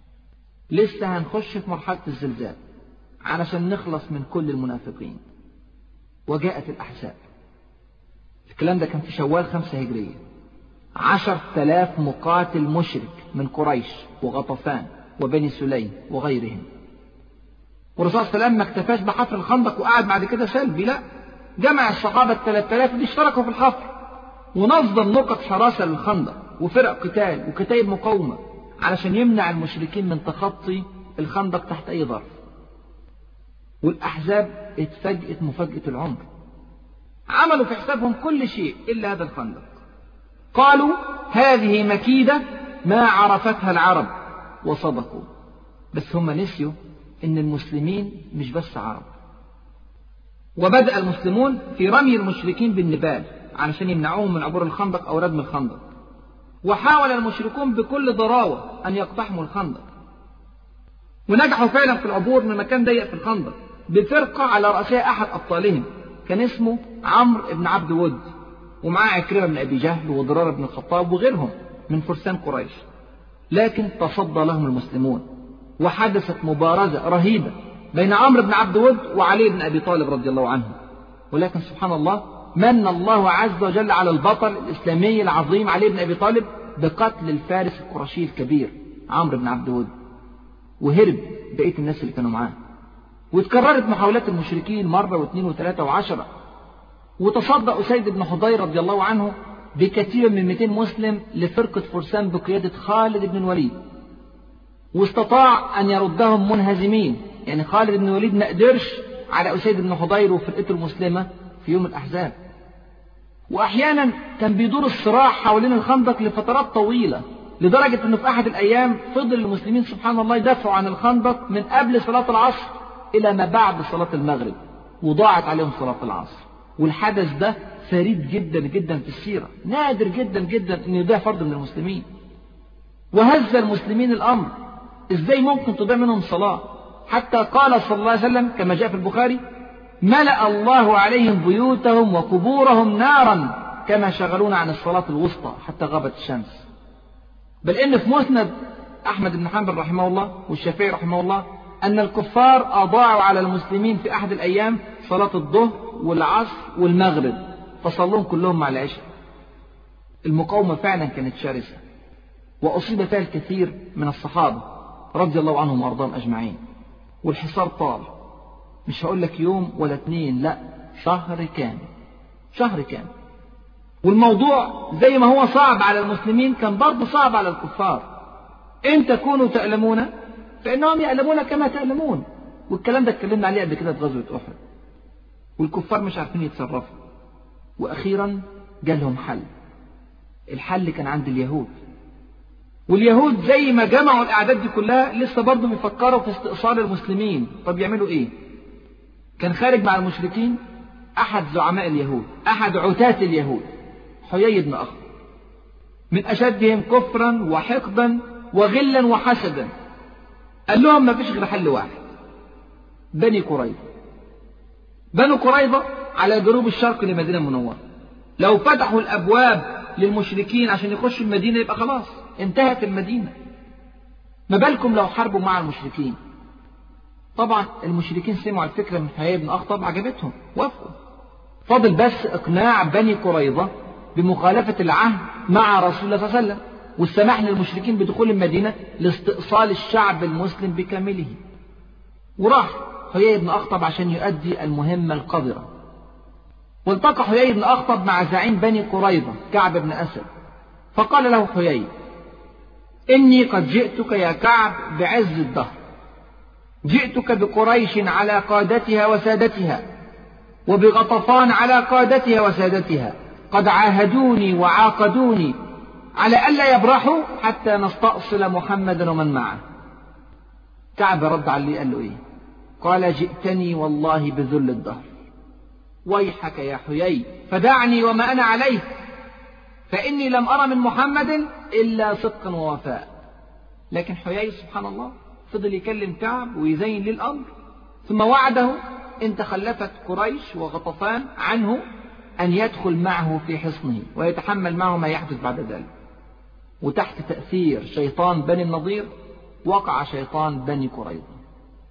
لسه هنخش في مرحلة الزلزال علشان نخلص من كل المنافقين وجاءت الأحزاب الكلام ده كان في شوال خمسة هجرية عشر تلاف مقاتل مشرك من قريش وغطفان وبني سليم وغيرهم والرسول صلى الله عليه وسلم ما اكتفاش بحفر الخندق وقعد بعد كده سلبي لا جمع الصحابة الثلاث آلاف اللي اشتركوا في الحفر ونظم نقط حراسة للخندق وفرق قتال وكتائب مقاومة علشان يمنع المشركين من تخطي الخندق تحت أي ظرف والأحزاب اتفاجئت مفاجأة العمر عملوا في حسابهم كل شيء إلا هذا الخندق قالوا هذه مكيدة ما عرفتها العرب وصدقوا بس هم نسيوا ان المسلمين مش بس عرب وبدأ المسلمون في رمي المشركين بالنبال علشان يمنعوهم من عبور الخندق او ردم الخندق وحاول المشركون بكل ضراوة ان يقتحموا الخندق ونجحوا فعلا في العبور من مكان ضيق في الخندق بفرقة على رأسها أحد أبطالهم كان اسمه عمرو بن عبد ود ومعاه عكرمة بن أبي جهل وضرار بن الخطاب وغيرهم من فرسان قريش لكن تصدى لهم المسلمون وحدثت مبارزة رهيبة بين عمرو بن عبد ود وعلي بن أبي طالب رضي الله عنه ولكن سبحان الله من الله عز وجل على البطل الإسلامي العظيم علي بن أبي طالب بقتل الفارس القرشي الكبير عمرو بن عبد ود وهرب بقية الناس اللي كانوا معاه وتكررت محاولات المشركين مرة واثنين وثلاثة وعشرة وتصدى أسيد بن حضير رضي الله عنه بكثير من 200 مسلم لفرقة فرسان بقيادة خالد بن الوليد واستطاع أن يردهم منهزمين يعني خالد بن الوليد ما قدرش على أسيد بن حضير وفرقته المسلمة في يوم الأحزاب وأحيانا كان بيدور الصراع حوالين الخندق لفترات طويلة لدرجة أنه في أحد الأيام فضل المسلمين سبحان الله يدافعوا عن الخندق من قبل صلاة العصر إلى ما بعد صلاة المغرب وضاعت عليهم صلاة العصر والحدث ده فريد جدا جدا في السيرة نادر جدا جدا أن يضيع فرد من المسلمين وهز المسلمين الأمر إزاي ممكن تضيع منهم صلاة حتى قال صلى الله عليه وسلم كما جاء في البخاري ملأ الله عليهم بيوتهم وقبورهم نارا كما شغلونا عن الصلاة الوسطى حتى غابت الشمس بل إن في مسند أحمد بن حنبل رحمه الله والشافعي رحمه الله أن الكفار أضاعوا على المسلمين في أحد الأيام صلاة الظهر والعصر والمغرب فصلوهم كلهم مع العشاء المقاومة فعلا كانت شرسة وأصيب فيها الكثير من الصحابة رضي الله عنهم وأرضاهم أجمعين والحصار طال مش هقول لك يوم ولا اتنين لا شهر كامل شهر كامل والموضوع زي ما هو صعب على المسلمين كان برضه صعب على الكفار إن تكونوا تألمون فإنهم يألمون كما تألمون والكلام ده اتكلمنا عليه قبل كده في غزوة أحد والكفار مش عارفين يتصرفوا وأخيرا جالهم حل الحل كان عند اليهود واليهود زي ما جمعوا الأعداد دي كلها لسه برضه بيفكروا في استئصال المسلمين طب يعملوا إيه؟ كان خارج مع المشركين أحد زعماء اليهود أحد عتاة اليهود حيي بن أخطب من أشدهم كفرا وحقدا وغلا وحسدا قال لهم ما فيش غير حل واحد بني قريظة بنو قريظة على جنوب الشرق لمدينة المنورة لو فتحوا الأبواب للمشركين عشان يخشوا المدينة يبقى خلاص انتهت المدينة ما بالكم لو حاربوا مع المشركين طبعا المشركين سمعوا الفكرة من حيي بن أخطب عجبتهم وافقوا فاضل بس إقناع بني قريظة بمخالفة العهد مع رسول الله صلى الله عليه وسلم والسماح للمشركين بدخول المدينة لاستئصال الشعب المسلم بكامله وراح حيي بن أخطب عشان يؤدي المهمة القذرة والتقى حيي بن أخطب مع زعيم بني قريظة كعب بن أسد فقال له حيي إني قد جئتك يا كعب بعز الدهر جئتك بقريش على قادتها وسادتها وبغطفان على قادتها وسادتها قد عاهدوني وعاقدوني على ألا يبرحوا حتى نستأصل محمدا ومن معه كعب رد عليه قال له إيه قال جئتني والله بذل الدهر ويحك يا حيي فدعني وما أنا عليه فإني لم أرى من محمد إلا صدقا ووفاء لكن حيي سبحان الله فضل يكلم كعب ويزين ليه الأمر ثم وعده إن تخلفت قريش وغطفان عنه أن يدخل معه في حصنه ويتحمل معه ما يحدث بعد ذلك وتحت تأثير شيطان بني النضير وقع شيطان بني قريظة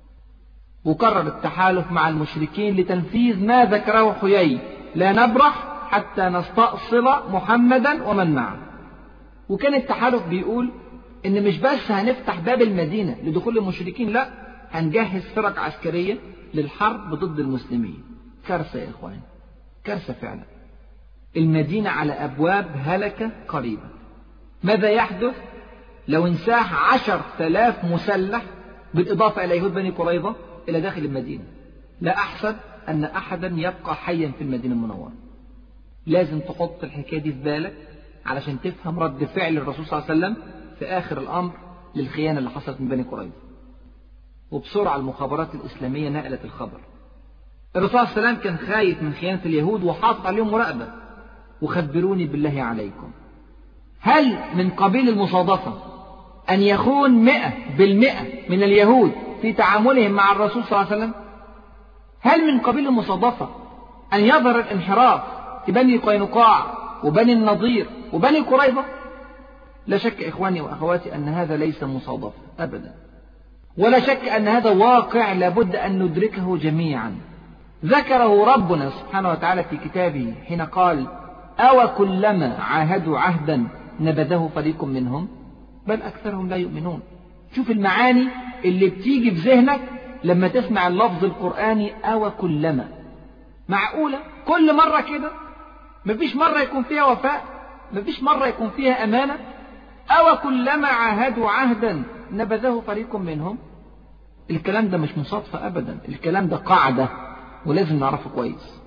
وكرر التحالف مع المشركين لتنفيذ ما ذكره حيي لا نبرح حتى نستأصل محمدا ومن معه وكان التحالف بيقول ان مش بس هنفتح باب المدينة لدخول المشركين لا هنجهز فرق عسكرية للحرب ضد المسلمين كارثة يا اخوان كارثة فعلا المدينة على ابواب هلكة قريبة ماذا يحدث لو انساح عشر ثلاث مسلح بالإضافة إلى يهود بني قريظة إلى داخل المدينة لا أحسب أن أحدا يبقى حيا في المدينة المنورة لازم تحط الحكاية دي في بالك علشان تفهم رد فعل الرسول صلى الله عليه وسلم في آخر الأمر للخيانة اللي حصلت من بني قريظة وبسرعة المخابرات الإسلامية نقلت الخبر الرسول صلى الله عليه وسلم كان خايف من خيانة اليهود وحاطط عليهم مراقبة وخبروني بالله عليكم هل من قبيل المصادفة أن يخون مئة بالمئة من اليهود في تعاملهم مع الرسول صلى الله عليه وسلم هل من قبيل المصادفة أن يظهر الانحراف في بني قينقاع وبني النضير وبني قريظة لا شك إخواني وأخواتي أن هذا ليس مصادفة أبدا ولا شك أن هذا واقع لابد أن ندركه جميعا ذكره ربنا سبحانه وتعالى في كتابه حين قال أو كلما عاهدوا عهدا نبذه فريق منهم بل أكثرهم لا يؤمنون شوف المعاني اللي بتيجي في ذهنك لما تسمع اللفظ القرآني أو كلما معقولة كل مرة كده مفيش مرة يكون فيها وفاء مفيش مرة يكون فيها أمانة أو كلما عاهدوا عهدا نبذه فريق منهم الكلام ده مش مصادفة أبدا الكلام ده قاعدة ولازم نعرفه كويس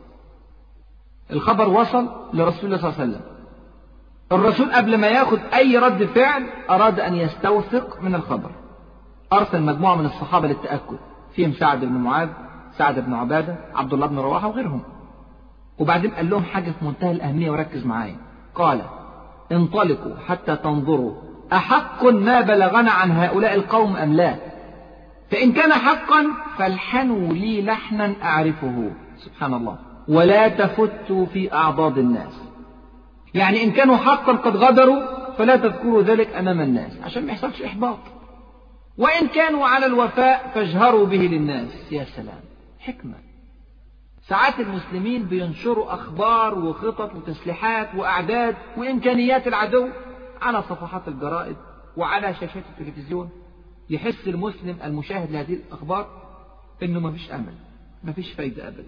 الخبر وصل لرسول الله صلى الله عليه وسلم الرسول قبل ما ياخد أي رد فعل أراد أن يستوثق من الخبر أرسل مجموعة من الصحابة للتأكد فيهم سعد بن معاذ سعد بن عبادة عبد الله بن رواحة وغيرهم وبعدين قال لهم حاجة في منتهى الأهمية وركز معايا قال انطلقوا حتى تنظروا أحق ما بلغنا عن هؤلاء القوم أم لا فإن كان حقا فالحنوا لي لحنا أعرفه سبحان الله ولا تفتوا في أعضاد الناس يعني إن كانوا حقا قد غدروا فلا تذكروا ذلك أمام الناس عشان ما يحصلش إحباط وإن كانوا على الوفاء فاجهروا به للناس يا سلام حكمة ساعات المسلمين بينشروا أخبار وخطط وتسليحات وأعداد وإمكانيات العدو على صفحات الجرائد وعلى شاشات التلفزيون يحس المسلم المشاهد لهذه الأخبار إنه ما فيش أمل ما فيش فايدة أبدا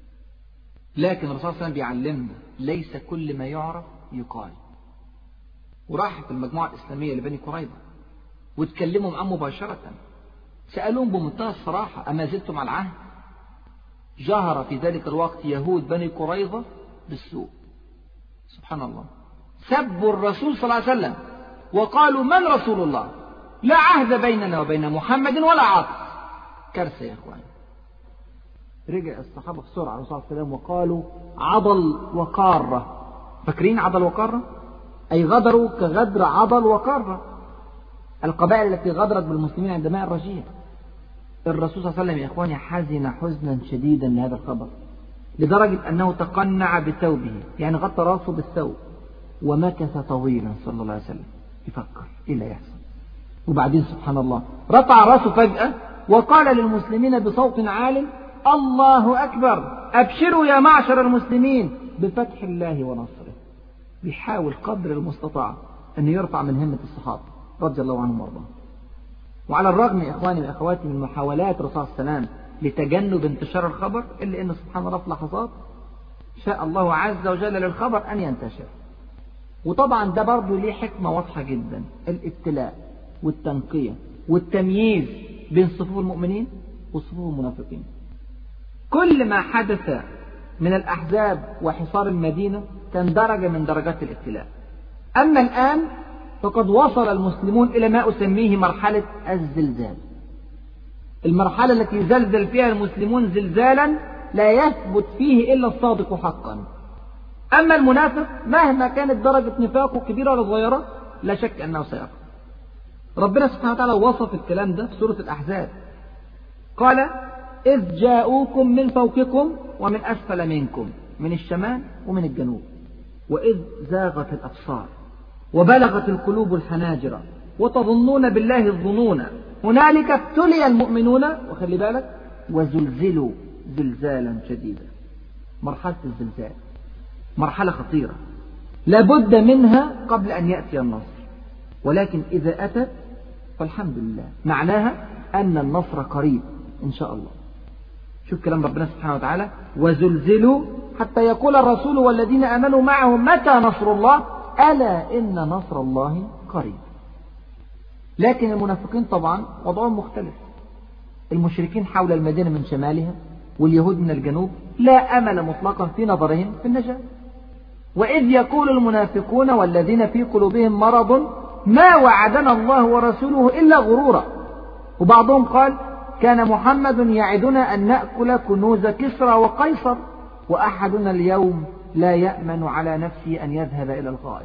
لكن الرسول صلى الله عليه وسلم بيعلمنا ليس كل ما يعرف يقال وراحت المجموعة الإسلامية لبني قريظة واتكلموا معاه مباشرة سألوهم بمنتهى الصراحة أما زلتم على العهد جهر في ذلك الوقت يهود بني قريظة بالسوء سبحان الله سبوا الرسول صلى الله عليه وسلم وقالوا من رسول الله لا عهد بيننا وبين محمد ولا عقد كارثة يا إخوان رجع الصحابة بسرعة عليه الصلاة والسلام وقالوا عضل وقارة فاكرين عضل وقارة أي غدروا كغدر عضل وقارة القبائل التي غدرت بالمسلمين عند ماء الرجيع الرسول صلى الله عليه وسلم يا إخواني حزن حزنا شديدا لهذا الخبر لدرجة أنه تقنع بثوبه يعني غطى راسه بالثوب ومكث طويلا صلى الله عليه وسلم يفكر إيه اللي يحصل وبعدين سبحان الله رفع راسه فجأة وقال للمسلمين بصوت عال الله أكبر أبشروا يا معشر المسلمين بفتح الله ونصره بيحاول قدر المستطاع أن يرفع من همة الصحابة رضي الله عنهم وارضاهم وعلى الرغم يا إخواني وأخواتي من محاولات الرسول صلى الله عليه وسلم لتجنب انتشار الخبر إلا أن سبحان الله في لحظات شاء الله عز وجل للخبر أن ينتشر وطبعا ده برضه ليه حكمة واضحة جدا الابتلاء والتنقية والتمييز بين صفوف المؤمنين وصفوف المنافقين كل ما حدث من الأحزاب وحصار المدينة كان درجة من درجات الابتلاء أما الآن فقد وصل المسلمون إلى ما أسميه مرحلة الزلزال المرحلة التي زلزل فيها المسلمون زلزالا لا يثبت فيه إلا الصادق حقا أما المنافق مهما كانت درجة نفاقه كبيرة ولا صغيرة لا شك أنه سيقع ربنا سبحانه وتعالى وصف الكلام ده في سورة الأحزاب قال إذ جاءوكم من فوقكم ومن أسفل منكم من الشمال ومن الجنوب وإذ زاغت الأبصار وبلغت القلوب الحناجر وتظنون بالله الظنون هنالك ابتلي المؤمنون وخلي بالك وزلزلوا زلزالا شديدا مرحلة الزلزال مرحلة خطيرة لابد منها قبل أن يأتي النصر ولكن إذا أتت فالحمد لله معناها أن النصر قريب إن شاء الله شوف كلام ربنا سبحانه وتعالى وزلزلوا حتى يقول الرسول والذين آمنوا معه متى نصر الله ألا إن نصر الله قريب لكن المنافقين طبعا وضعهم مختلف المشركين حول المدينة من شمالها واليهود من الجنوب لا أمل مطلقا في نظرهم في النجاة وإذ يقول المنافقون والذين في قلوبهم مرض ما وعدنا الله ورسوله إلا غرورا وبعضهم قال كان محمد يعدنا أن نأكل كنوز كسرى وقيصر وأحدنا اليوم لا يأمن على نفسه أن يذهب إلى الغائط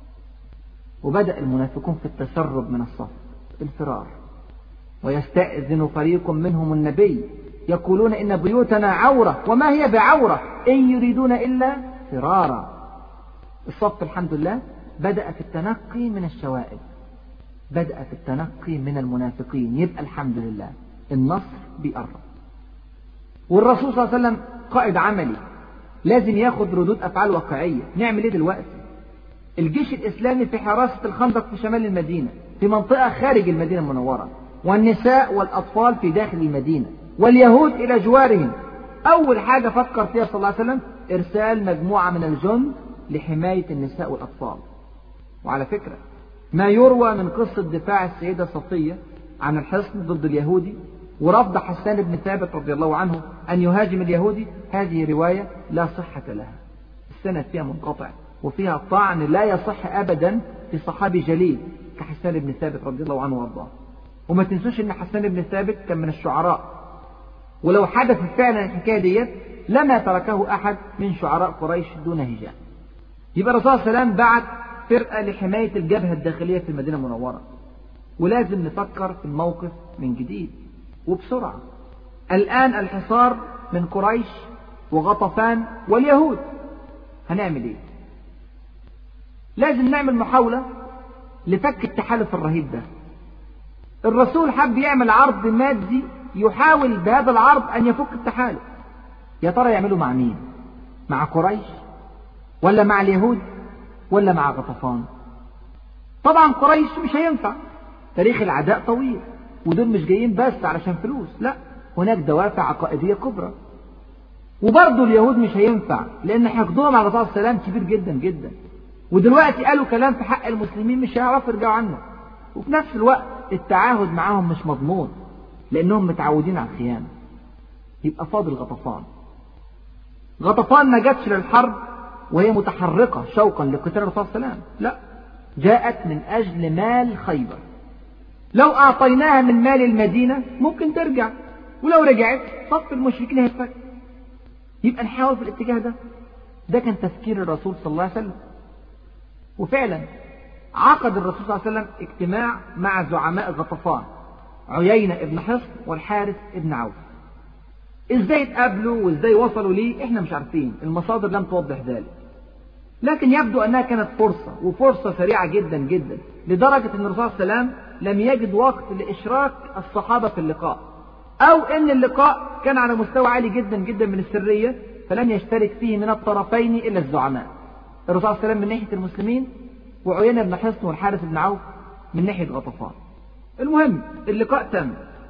وبدأ المنافقون في التسرب من الصف الفرار ويستأذن فريق منهم النبي يقولون إن بيوتنا عورة وما هي بعورة إن يريدون إلا فرارا الصف الحمد لله بدأ في التنقي من الشوائب بدأ في التنقي من المنافقين يبقى الحمد لله النصر بيقرب والرسول صلى الله عليه وسلم قائد عملي لازم ياخد ردود أفعال واقعية نعمل إيه دلوقتي الجيش الإسلامي في حراسة الخندق في شمال المدينة في منطقة خارج المدينة المنورة والنساء والأطفال في داخل المدينة واليهود إلى جوارهم أول حاجة فكر فيها صلى الله عليه وسلم إرسال مجموعة من الجند لحماية النساء والأطفال وعلى فكرة ما يروى من قصة دفاع السيدة صفية عن الحصن ضد اليهودي ورفض حسان بن ثابت رضي الله عنه أن يهاجم اليهودي هذه رواية لا صحة لها السند فيها منقطع وفيها طعن لا يصح أبدا في صحابي جليل كحسان بن ثابت رضي الله عنه وارضاه وما تنسوش ان حسان بن ثابت كان من الشعراء ولو حدث فعلا الحكايه ديت لما تركه احد من شعراء قريش دون هجاء يبقى الرسول صلى الله عليه وسلم بعت فرقه لحمايه الجبهه الداخليه في المدينه المنوره ولازم نفكر في الموقف من جديد وبسرعه الان الحصار من قريش وغطفان واليهود هنعمل ايه لازم نعمل محاولة لفك التحالف الرهيب ده الرسول حب يعمل عرض مادي يحاول بهذا العرض أن يفك التحالف يا ترى يعمله مع مين مع قريش ولا مع اليهود ولا مع غطفان طبعا قريش مش هينفع تاريخ العداء طويل ودول مش جايين بس علشان فلوس لا هناك دوافع عقائدية كبرى وبرضه اليهود مش هينفع لأن حقدهم على الرسول السلام كبير جدا جدا ودلوقتي قالوا كلام في حق المسلمين مش هيعرفوا يرجعوا عنه وفي نفس الوقت التعاهد معاهم مش مضمون لأنهم متعودين على الخيانة يبقى فاضل غطفان غطفان ما جاتش للحرب وهي متحرقة شوقا لقتال الرسول صلى الله عليه وسلم لا جاءت من أجل مال خيبر لو أعطيناها من مال المدينة ممكن ترجع ولو رجعت صف المشركين هيتفك يبقى نحاول في الاتجاه ده ده كان تفكير الرسول صلى الله عليه وسلم وفعلا عقد الرسول صلى الله عليه وسلم اجتماع مع زعماء غطفان عيينة ابن حصن والحارث ابن عوف ازاي اتقابلوا وازاي وصلوا ليه احنا مش عارفين المصادر لم توضح ذلك لكن يبدو انها كانت فرصة وفرصة سريعة جدا جدا لدرجة ان الرسول صلى الله عليه وسلم لم يجد وقت لاشراك الصحابة في اللقاء او ان اللقاء كان على مستوى عالي جدا جدا من السرية فلم يشترك فيه من الطرفين الا الزعماء الرسول صلى الله عليه وسلم من ناحية المسلمين وعيينة بن حصن والحارث بن عوف من ناحية غطفان المهم اللقاء تم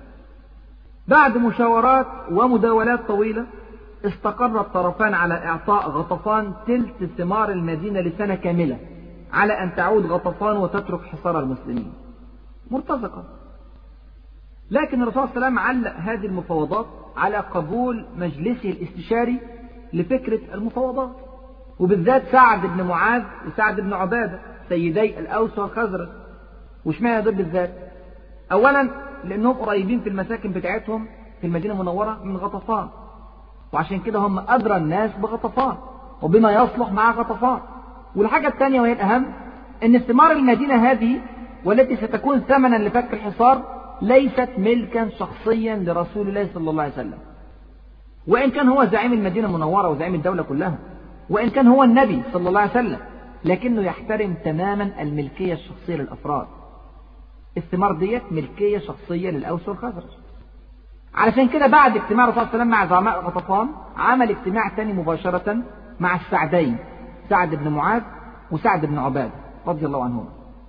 بعد مشاورات ومداولات طويلة استقر الطرفان على إعطاء غطفان تلت ثمار المدينة لسنة كاملة على أن تعود غطفان وتترك حصار المسلمين مرتزقة لكن الرسول صلى الله عليه وسلم علق هذه المفاوضات على قبول مجلسه الاستشاري لفكرة المفاوضات وبالذات سعد بن معاذ وسعد بن عبادة سيدي الأوس والخزرج واشمعنى دول بالذات أولا لأنهم قريبين في المساكن بتاعتهم في المدينة المنورة من غطفان وعشان كده هم أدرى الناس بغطفان وبما يصلح مع غطفان والحاجة الثانية وهي الأهم أن ثمار المدينة هذه والتي ستكون ثمنا لفك الحصار ليست ملكا شخصيا لرسول الله صلى الله عليه وسلم وإن كان هو زعيم المدينة المنورة وزعيم الدولة كلها وإن كان هو النبي صلى الله عليه وسلم لكنه يحترم تماما الملكية الشخصية للأفراد الثمار ديت ملكية شخصية للأوس والخزرج علشان كده بعد اجتماع الرسول صلى الله عليه وسلم مع زعماء غطفان عمل اجتماع تاني مباشرة مع السعدين سعد بن معاذ وسعد بن عبادة رضي الله عنهما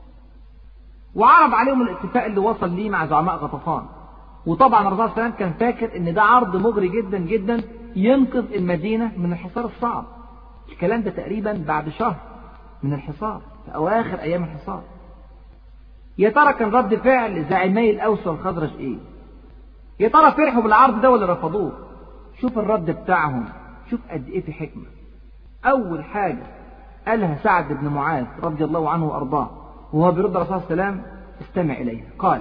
وعرض عليهم الاتفاق اللي وصل ليه مع زعماء غطفان وطبعا الرسول صلى الله عليه وسلم كان فاكر ان ده عرض مغري جدا جدا ينقذ المدينة من الحصار الصعب الكلام ده تقريبا بعد شهر من الحصار في أواخر أيام الحصار يا ترى كان رد فعل زعيمي الأوس والخزرج إيه؟ يا ترى فرحوا بالعرض ده ولا رفضوه؟ شوف الرد بتاعهم شوف قد إيه في حكمة أول حاجة قالها سعد بن معاذ رضي الله عنه وأرضاه وهو بيرد الرسول صلى الله عليه وسلم استمع إليه قال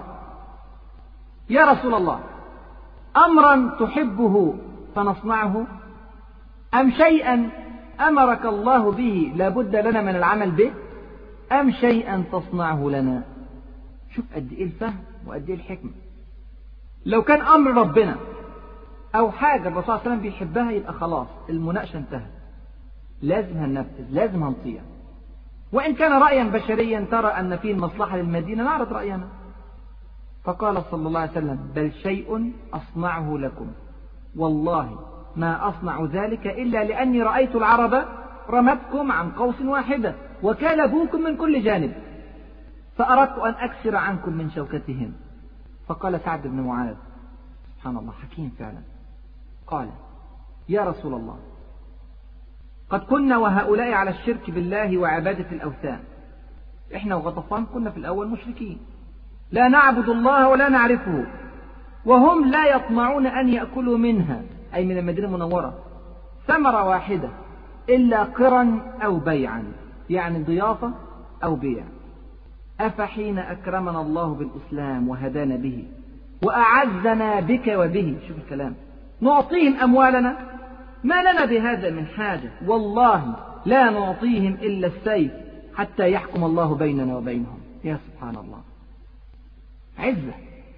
يا رسول الله أمرا تحبه فنصنعه أم شيئا أمرك الله به لابد لنا من العمل به أم شيئا تصنعه لنا شوف قد إيه الفهم وقد إيه الحكمة لو كان أمر ربنا أو حاجة الرسول صلى الله عليه وسلم بيحبها يبقى خلاص المناقشة انتهت لازم هننفذ لازم هنطيع وإن كان رأيا بشريا ترى أن فيه المصلحة للمدينة نعرض رأينا فقال صلى الله عليه وسلم بل شيء أصنعه لكم والله ما أصنع ذلك إلا لأني رأيت العرب رمتكم عن قوس واحدة وكالبوكم من كل جانب فأردت أن أكسر عنكم من شوكتهم فقال سعد بن معاذ سبحان الله حكيم فعلا قال يا رسول الله قد كنا وهؤلاء على الشرك بالله وعبادة الأوثان إحنا وغطفان كنا في الأول مشركين لا نعبد الله ولا نعرفه وهم لا يطمعون أن يأكلوا منها أي من المدينة المنورة ثمرة واحدة إلا قرا أو بيعا يعني ضيافة أو بيع أفحين أكرمنا الله بالإسلام وهدانا به وأعزنا بك وبه شوف الكلام نعطيهم أموالنا ما لنا بهذا من حاجة والله لا نعطيهم إلا السيف حتى يحكم الله بيننا وبينهم يا سبحان الله عزة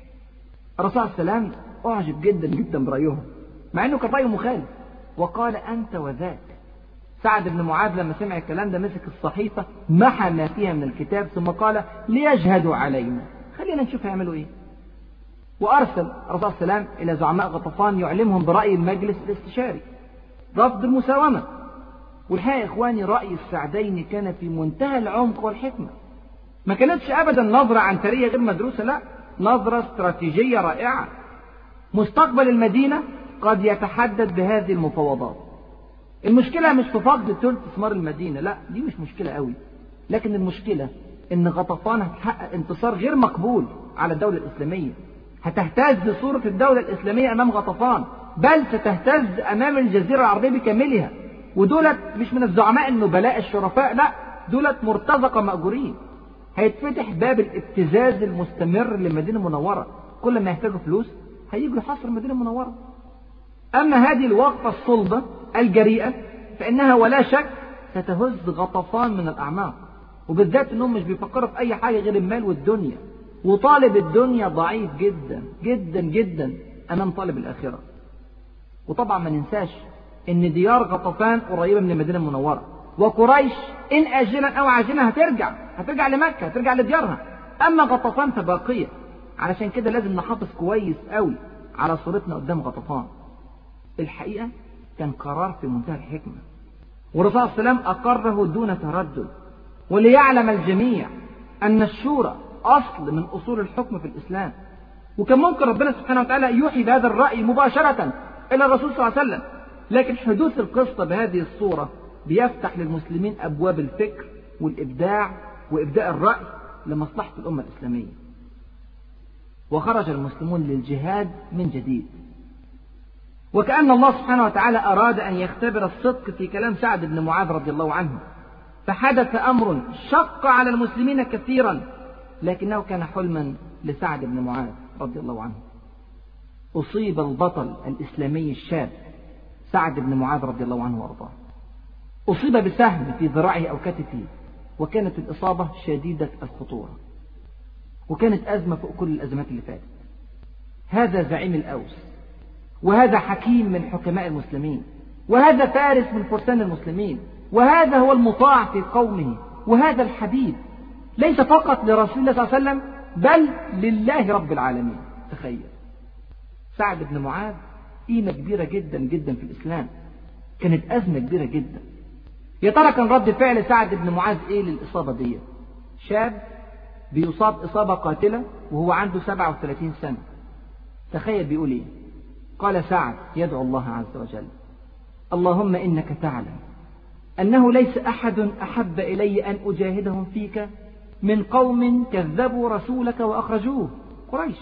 الرسول صلى الله عليه وسلم أعجب جدا جدا برأيهم مع أنه كان رأيه مخالف وقال أنت وذاك سعد بن معاذ لما سمع الكلام ده مسك الصحيفة محى ما فيها من الكتاب ثم قال ليجهدوا علينا خلينا نشوف هيعملوا ايه وأرسل الرسول صلى الله عليه وسلم إلى زعماء غطفان يعلمهم برأي المجلس الاستشاري رفض المساومة والحقيقة يا إخواني رأي السعدين كان في منتهى العمق والحكمة ما كانتش أبدا نظرة عنترية غير مدروسة لا نظرة استراتيجية رائعة مستقبل المدينة قد يتحدد بهذه المفاوضات المشكلة مش في فقد ثلث ثمار المدينة لا دي مش مشكلة قوي لكن المشكلة ان غطفان هتحقق انتصار غير مقبول على الدولة الإسلامية هتهتز صورة الدولة الإسلامية أمام غطفان بل ستهتز أمام الجزيرة العربية بكاملها ودولت مش من الزعماء النبلاء الشرفاء لا دولت مرتزقة مأجورين هيتفتح باب الابتزاز المستمر للمدينة المنورة كل ما يحتاجوا فلوس هيجوا يحصروا المدينة المنورة أما هذه الوقفة الصلبة الجريئة فإنها ولا شك ستهز غطفان من الأعماق وبالذات أنهم مش بيفكروا في أي حاجة غير المال والدنيا وطالب الدنيا ضعيف جدا جدا جدا أمام طالب الآخرة وطبعا ما ننساش أن ديار غطفان قريبة من المدينة المنورة وقريش إن آجلا أو عاجلا هترجع هترجع لمكة هترجع لديارها أما غطفان فباقية علشان كده لازم نحافظ كويس قوي على صورتنا قدام غطفان الحقيقة كان قرار في منتهى الحكمة والرسول صلى الله عليه وسلم أقره دون تردد وليعلم الجميع أن الشورى أصل من أصول الحكم في الإسلام وكان ممكن ربنا سبحانه وتعالى يوحي بهذا الرأي مباشرة إلى الرسول صلى الله عليه وسلم لكن حدوث القصة بهذه الصورة بيفتح للمسلمين أبواب الفكر والإبداع وإبداء الرأي لمصلحة الأمة الإسلامية وخرج المسلمون للجهاد من جديد وكأن الله سبحانه وتعالى أراد أن يختبر الصدق في كلام سعد بن معاذ رضي الله عنه فحدث أمر شق على المسلمين كثيرا لكنه كان حلما لسعد بن معاذ رضي الله عنه أصيب البطل الإسلامي الشاب سعد بن معاذ رضي الله عنه وارضاه أصيب بسهم في ذراعه أو كتفه وكانت الإصابة شديدة الخطورة وكانت أزمة فوق كل الأزمات اللي فاتت هذا زعيم الأوس وهذا حكيم من حكماء المسلمين وهذا فارس من فرسان المسلمين وهذا هو المطاع في قومه وهذا الحبيب ليس فقط لرسول الله صلى الله عليه وسلم بل لله رب العالمين تخيل سعد بن معاذ قيمة كبيرة جدا جدا في الإسلام كانت أزمة كبيرة جدا يا ترى كان رد فعل سعد بن معاذ إيه للإصابة دي شاب بيصاب إصابة قاتلة وهو عنده 37 سنة تخيل بيقول إيه قال سعد يدعو الله عز وجل اللهم إنك تعلم أنه ليس أحد أحب إلي أن أجاهدهم فيك من قوم كذبوا رسولك وأخرجوه قريش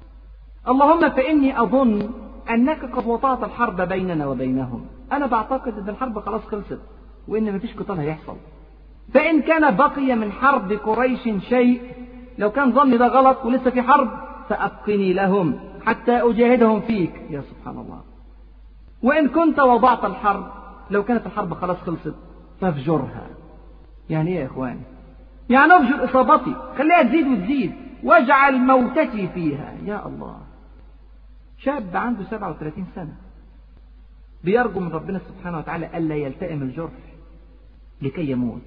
اللهم فإني أظن أنك قد وطأت الحرب بيننا وبينهم أنا بعتقد أن الحرب خلاص خلصت وإن مفيش قتال هيحصل فإن كان بقي من حرب قريش شيء لو كان ظني ده غلط ولسه في حرب فأبقني لهم حتى أجاهدهم فيك يا سبحان الله وإن كنت وضعت الحرب لو كانت الحرب خلاص خلصت فافجرها يعني ايه يا اخواني يعني افجر اصابتي خليها تزيد وتزيد واجعل موتتي فيها يا الله شاب عنده 37 سنة بيرجو من ربنا سبحانه وتعالى ألا يلتئم الجرح لكي يموت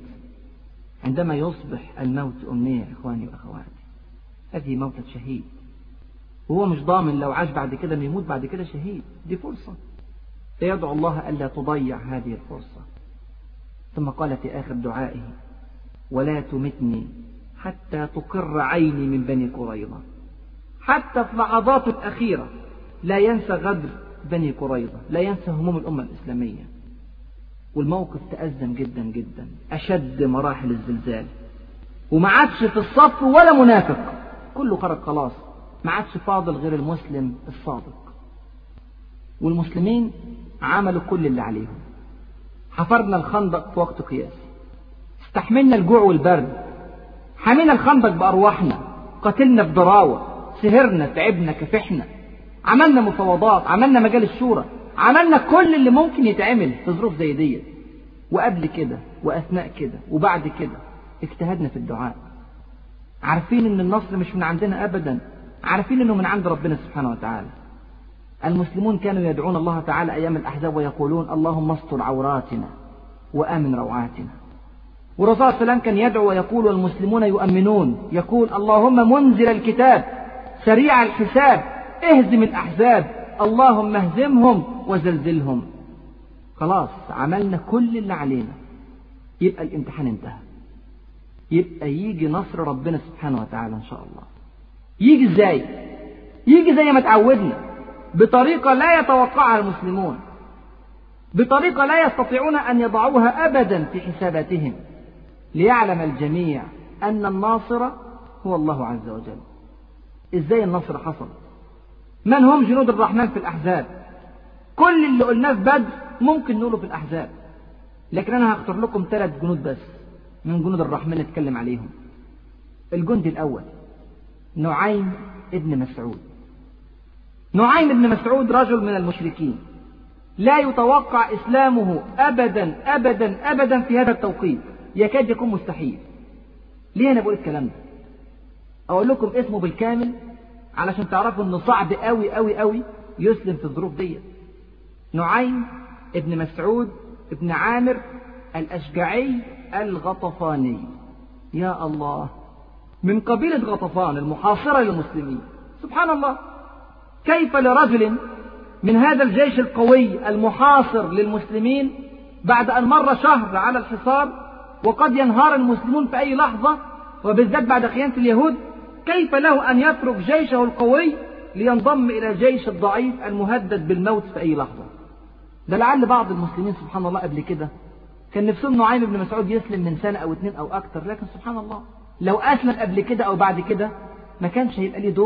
عندما يصبح الموت أمنية إخواني وأخواتي هذه موتة شهيد وهو مش ضامن لو عاش بعد كده يموت بعد كده شهيد دي فرصة فيدعو الله ألا تضيع هذه الفرصة ثم قال في آخر دعائه ولا تمتني حتى تقر عيني من بني قريظة حتى في لحظاته الأخيرة لا ينسى غدر بني قريظة لا ينسى هموم الأمة الإسلامية والموقف تأزم جدا جدا أشد مراحل الزلزال وما عادش في الصف ولا منافق كله خرج خلاص ما عادش فاضل غير المسلم الصادق والمسلمين عملوا كل اللي عليهم حفرنا الخندق في وقت قياسي استحملنا الجوع والبرد حمينا الخندق بأرواحنا قتلنا بضراوة سهرنا تعبنا كفحنا عملنا مفاوضات عملنا مجال الشورى عملنا كل اللي ممكن يتعمل في ظروف زي ديت وقبل كده وأثناء كده وبعد كده اجتهدنا في الدعاء عارفين ان النصر مش من عندنا ابدا عارفين انه من عند ربنا سبحانه وتعالى المسلمون كانوا يدعون الله تعالى ايام الاحزاب ويقولون اللهم استر عوراتنا وامن روعاتنا والرسول صلى الله عليه وسلم كان يدعو ويقول والمسلمون يؤمنون يقول اللهم منزل الكتاب سريع الحساب اهزم الاحزاب اللهم اهزمهم وزلزلهم خلاص عملنا كل اللي علينا يبقى الامتحان انتهى يبقى يجي نصر ربنا سبحانه وتعالى ان شاء الله يجي ازاي يجي زي ما تعودنا بطريقة لا يتوقعها المسلمون بطريقة لا يستطيعون أن يضعوها أبدا في حساباتهم ليعلم الجميع أن الناصر هو الله عز وجل إزاي النصر حصل من هم جنود الرحمن في الأحزاب كل اللي قلناه في بدر ممكن نقوله في الأحزاب لكن أنا هختار لكم ثلاث جنود بس من جنود الرحمن نتكلم عليهم الجندي الأول نعيم ابن مسعود نعيم ابن مسعود رجل من المشركين لا يتوقع إسلامه أبدا أبدا أبدا في هذا التوقيت يكاد يكون مستحيل ليه أنا بقول الكلام ده أقول لكم اسمه بالكامل علشان تعرفوا انه صعب قوي قوي قوي يسلم في الظروف دي نعيم ابن مسعود ابن عامر الأشجعي الغطفاني يا الله من قبيلة غطفان المحاصرة للمسلمين سبحان الله كيف لرجل من هذا الجيش القوي المحاصر للمسلمين بعد أن مر شهر على الحصار وقد ينهار المسلمون في أي لحظة وبالذات بعد خيانة اليهود كيف له أن يترك جيشه القوي لينضم إلى جيش الضعيف المهدد بالموت في أي لحظة ده لعل بعض المسلمين سبحان الله قبل كده كان نفسهم نعيم بن مسعود يسلم من سنة أو اتنين أو أكتر لكن سبحان الله لو أسلم قبل كده أو بعد كده ما كانش هيبقى ليه دور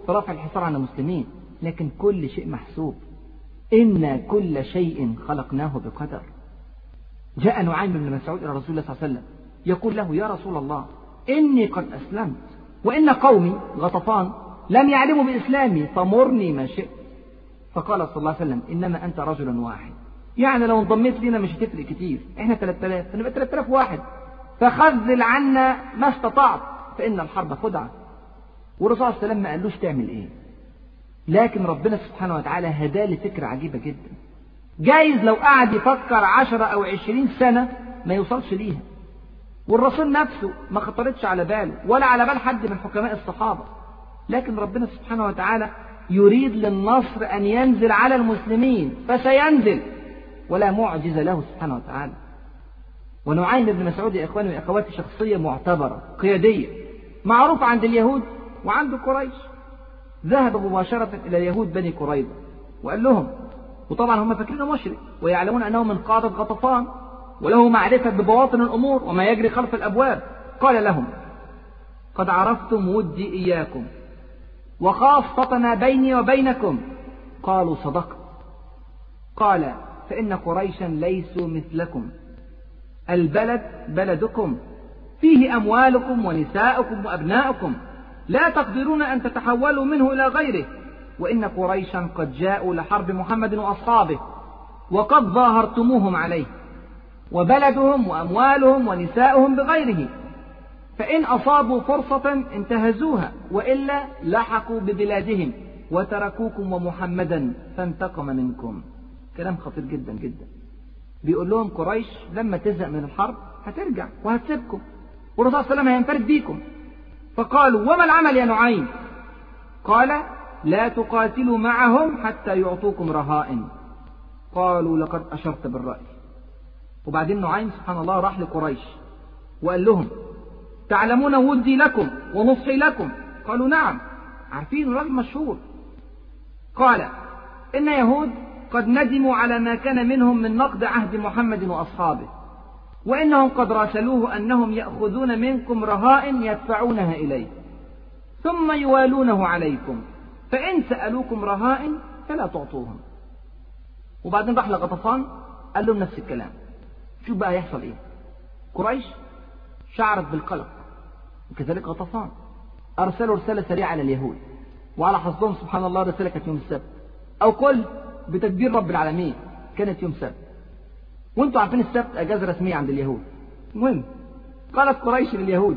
في رفع الحصار عن المسلمين لكن كل شيء محسوب إن كل شيء خلقناه بقدر جاء نعيم بن مسعود إلى رسول الله صلى الله عليه وسلم يقول له يا رسول الله إني قد أسلمت وإن قومي غطفان لم يعلموا بإسلامي فمرني ما شئت فقال صلى الله عليه وسلم إنما أنت رجل واحد يعني لو انضميت لنا مش هتفرق كتير احنا 3000 فنبقى 3000 واحد فخذل عنا ما استطعت فإن الحرب خدعة والرسول صلى الله عليه وسلم ما قالوش تعمل ايه لكن ربنا سبحانه وتعالى هداه لفكرة عجيبة جدا جايز لو قعد يفكر عشرة أو عشرين سنة ما يوصلش ليها والرسول نفسه ما خطرتش على باله ولا على بال حد من حكماء الصحابة لكن ربنا سبحانه وتعالى يريد للنصر أن ينزل على المسلمين فسينزل ولا معجز له سبحانه وتعالى ونعيم بن مسعود يا إخواني وأخواتي شخصية معتبرة قيادية معروف عند اليهود وعند قريش ذهب مباشرة إلى يهود بني قريظة وقال لهم وطبعا هم فاكرينه مشرك ويعلمون أنه من قادة غطفان وله معرفة ببواطن الأمور وما يجري خلف الأبواب قال لهم قد عرفتم ودي إياكم وخاصة بيني وبينكم قالوا صدقت قال فإن قريشا ليسوا مثلكم البلد بلدكم فيه أموالكم ونساؤكم وأبناؤكم لا تقدرون أن تتحولوا منه إلى غيره وإن قريشا قد جاءوا لحرب محمد وأصحابه وقد ظاهرتموهم عليه وبلدهم وأموالهم ونساؤهم بغيره فإن أصابوا فرصة انتهزوها وإلا لحقوا ببلادهم وتركوكم ومحمدا فانتقم منكم كلام خطير جدا جدا بيقول لهم قريش لما تزهق من الحرب هترجع وهتسيبكم والرسول صلى الله عليه وسلم هينفرد بيكم فقالوا وما العمل يا نعيم قال لا تقاتلوا معهم حتى يعطوكم رهائن قالوا لقد أشرت بالرأي وبعدين نعيم سبحان الله راح لقريش وقال لهم تعلمون ودي لكم ونصحي لكم قالوا نعم عارفين الراجل مشهور قال إن يهود قد ندموا على ما كان منهم من نقد عهد محمد وأصحابه وإنهم قد راسلوه أنهم يأخذون منكم رهائن يدفعونها إليه ثم يوالونه عليكم فإن سألوكم رهائن فلا تعطوهم وبعدين راح لغطفان قال لهم نفس الكلام شوف بقى يحصل ايه قريش شعرت بالقلق وكذلك غطفان أرسلوا رسالة سريعة على اليهود وعلى حظهم سبحان الله رسالة كانت يوم السبت أو كل بتدبير رب العالمين كانت يوم السبت وانتوا عارفين السبت أجازة رسمية عند اليهود المهم قالت قريش لليهود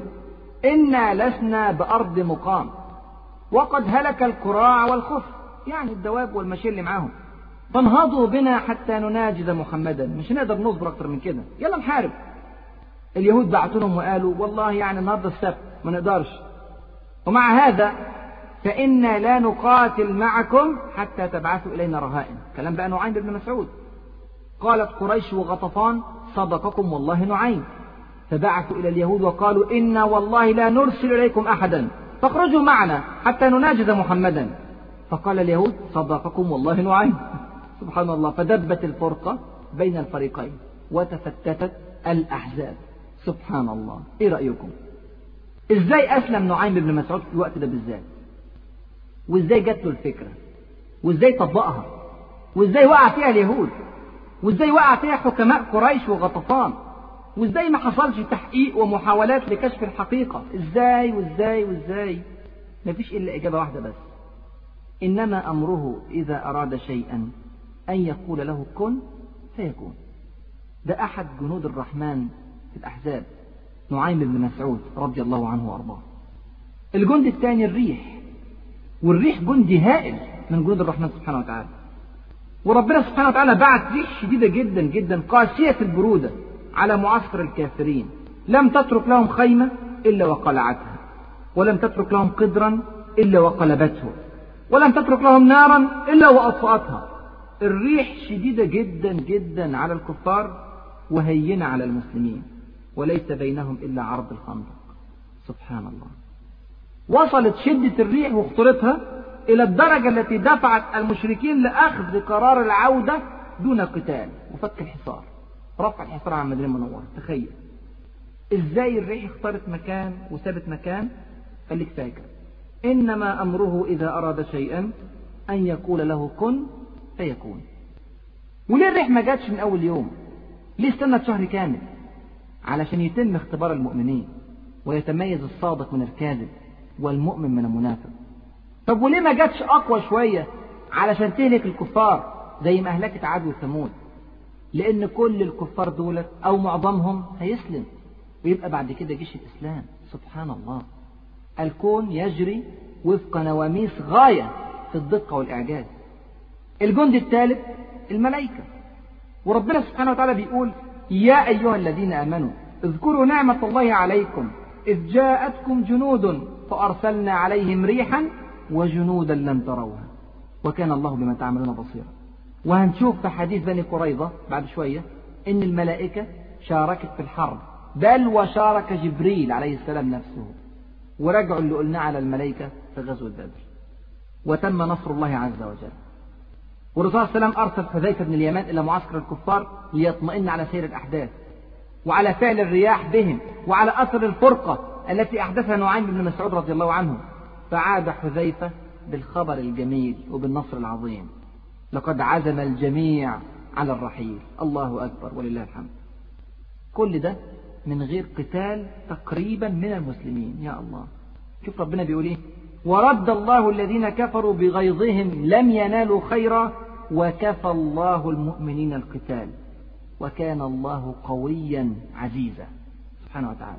إنا لسنا بأرض مقام وقد هلك الكراع والخف يعني الدواب والمشي اللي معاهم فانهضوا بنا حتى نناجز محمدا مش هنقدر نصبر أكتر من كده يلا نحارب اليهود بعتوا لهم وقالوا والله يعني النهارده السبت ما نقدرش ومع هذا فإنا لا نقاتل معكم حتى تبعثوا إلينا رهائن كلام بقى نعيم بن مسعود قالت قريش وغطفان صدقكم والله نعيم فبعثوا إلى اليهود وقالوا إنا والله لا نرسل إليكم أحدا فاخرجوا معنا حتى نناجز محمدا فقال اليهود صدقكم والله نعيم سبحان الله فدبت الفرقة بين الفريقين وتفتتت الأحزاب سبحان الله ايه رأيكم ازاي اسلم نعيم بن مسعود في الوقت ده بالذات وازاي جات له الفكرة وازاي طبقها وازاي وقع فيها اليهود وازاي وقع فيها حكماء قريش وغطفان وازاي ما حصلش تحقيق ومحاولات لكشف الحقيقة ازاي وازاي وازاي مفيش الا اجابة واحدة بس انما امره اذا اراد شيئا ان يقول له كن فيكون ده احد جنود الرحمن في الأحزاب نعيم بن مسعود رضي الله عنه وأرضاه الجند الثاني الريح والريح جندي هائل من جنود الرحمن سبحانه وتعالى وربنا سبحانه وتعالى بعت ريح شديدة جدا جدا قاسية البرودة على معسكر الكافرين لم تترك لهم خيمة إلا وقلعتها ولم تترك لهم قدرا إلا وقلبته ولم تترك لهم نارا إلا وأطفأتها الريح شديدة جدا جدا على الكفار وهينة على المسلمين وليس بينهم إلا عرض الخندق سبحان الله وصلت شدة الريح وخطورتها إلى الدرجة التي دفعت المشركين لأخذ قرار العودة دون قتال وفك الحصار رفع الحصار عن المدينة المنورة تخيل إزاي الريح اختارت مكان وسابت مكان خليك فاكر إنما أمره إذا أراد شيئا أن يقول له كن فيكون وليه الريح ما جاتش من أول يوم ليه استنت شهر كامل علشان يتم اختبار المؤمنين ويتميز الصادق من الكاذب والمؤمن من المنافق طب وليه ما جاتش أقوى شوية علشان تهلك الكفار زي ما أهلكت عاد وثمود لأن كل الكفار دولت أو معظمهم هيسلم ويبقى بعد كده جيش الإسلام سبحان الله الكون يجري وفق نواميس غاية في الدقة والإعجاز الجند الثالث الملائكة وربنا سبحانه وتعالى بيقول يا أيها الذين آمنوا اذكروا نعمة الله عليكم إذ جاءتكم جنود فأرسلنا عليهم ريحا وجنودا لم تروها وكان الله بما تعملون بصيرا وهنشوف في حديث بني قريظة بعد شوية إن الملائكة شاركت في الحرب بل وشارك جبريل عليه السلام نفسه ورجعوا اللي قلناه على الملائكة في غزوة بدر وتم نصر الله عز وجل والرسول صلى الله عليه وسلم أرسل حذيفة بن اليمان إلى معسكر الكفار ليطمئن على سير الأحداث وعلى فعل الرياح بهم وعلى أثر الفرقة التي أحدثها نعيم بن مسعود رضي الله عنه فعاد حذيفة بالخبر الجميل وبالنصر العظيم لقد عزم الجميع على الرحيل الله أكبر ولله الحمد كل ده من غير قتال تقريبا من المسلمين يا الله شوف ربنا بيقول ايه ورد الله الذين كفروا بغيظهم لم ينالوا خيرا وكفى الله المؤمنين القتال وكان الله قويا عزيزا سبحانه وتعالى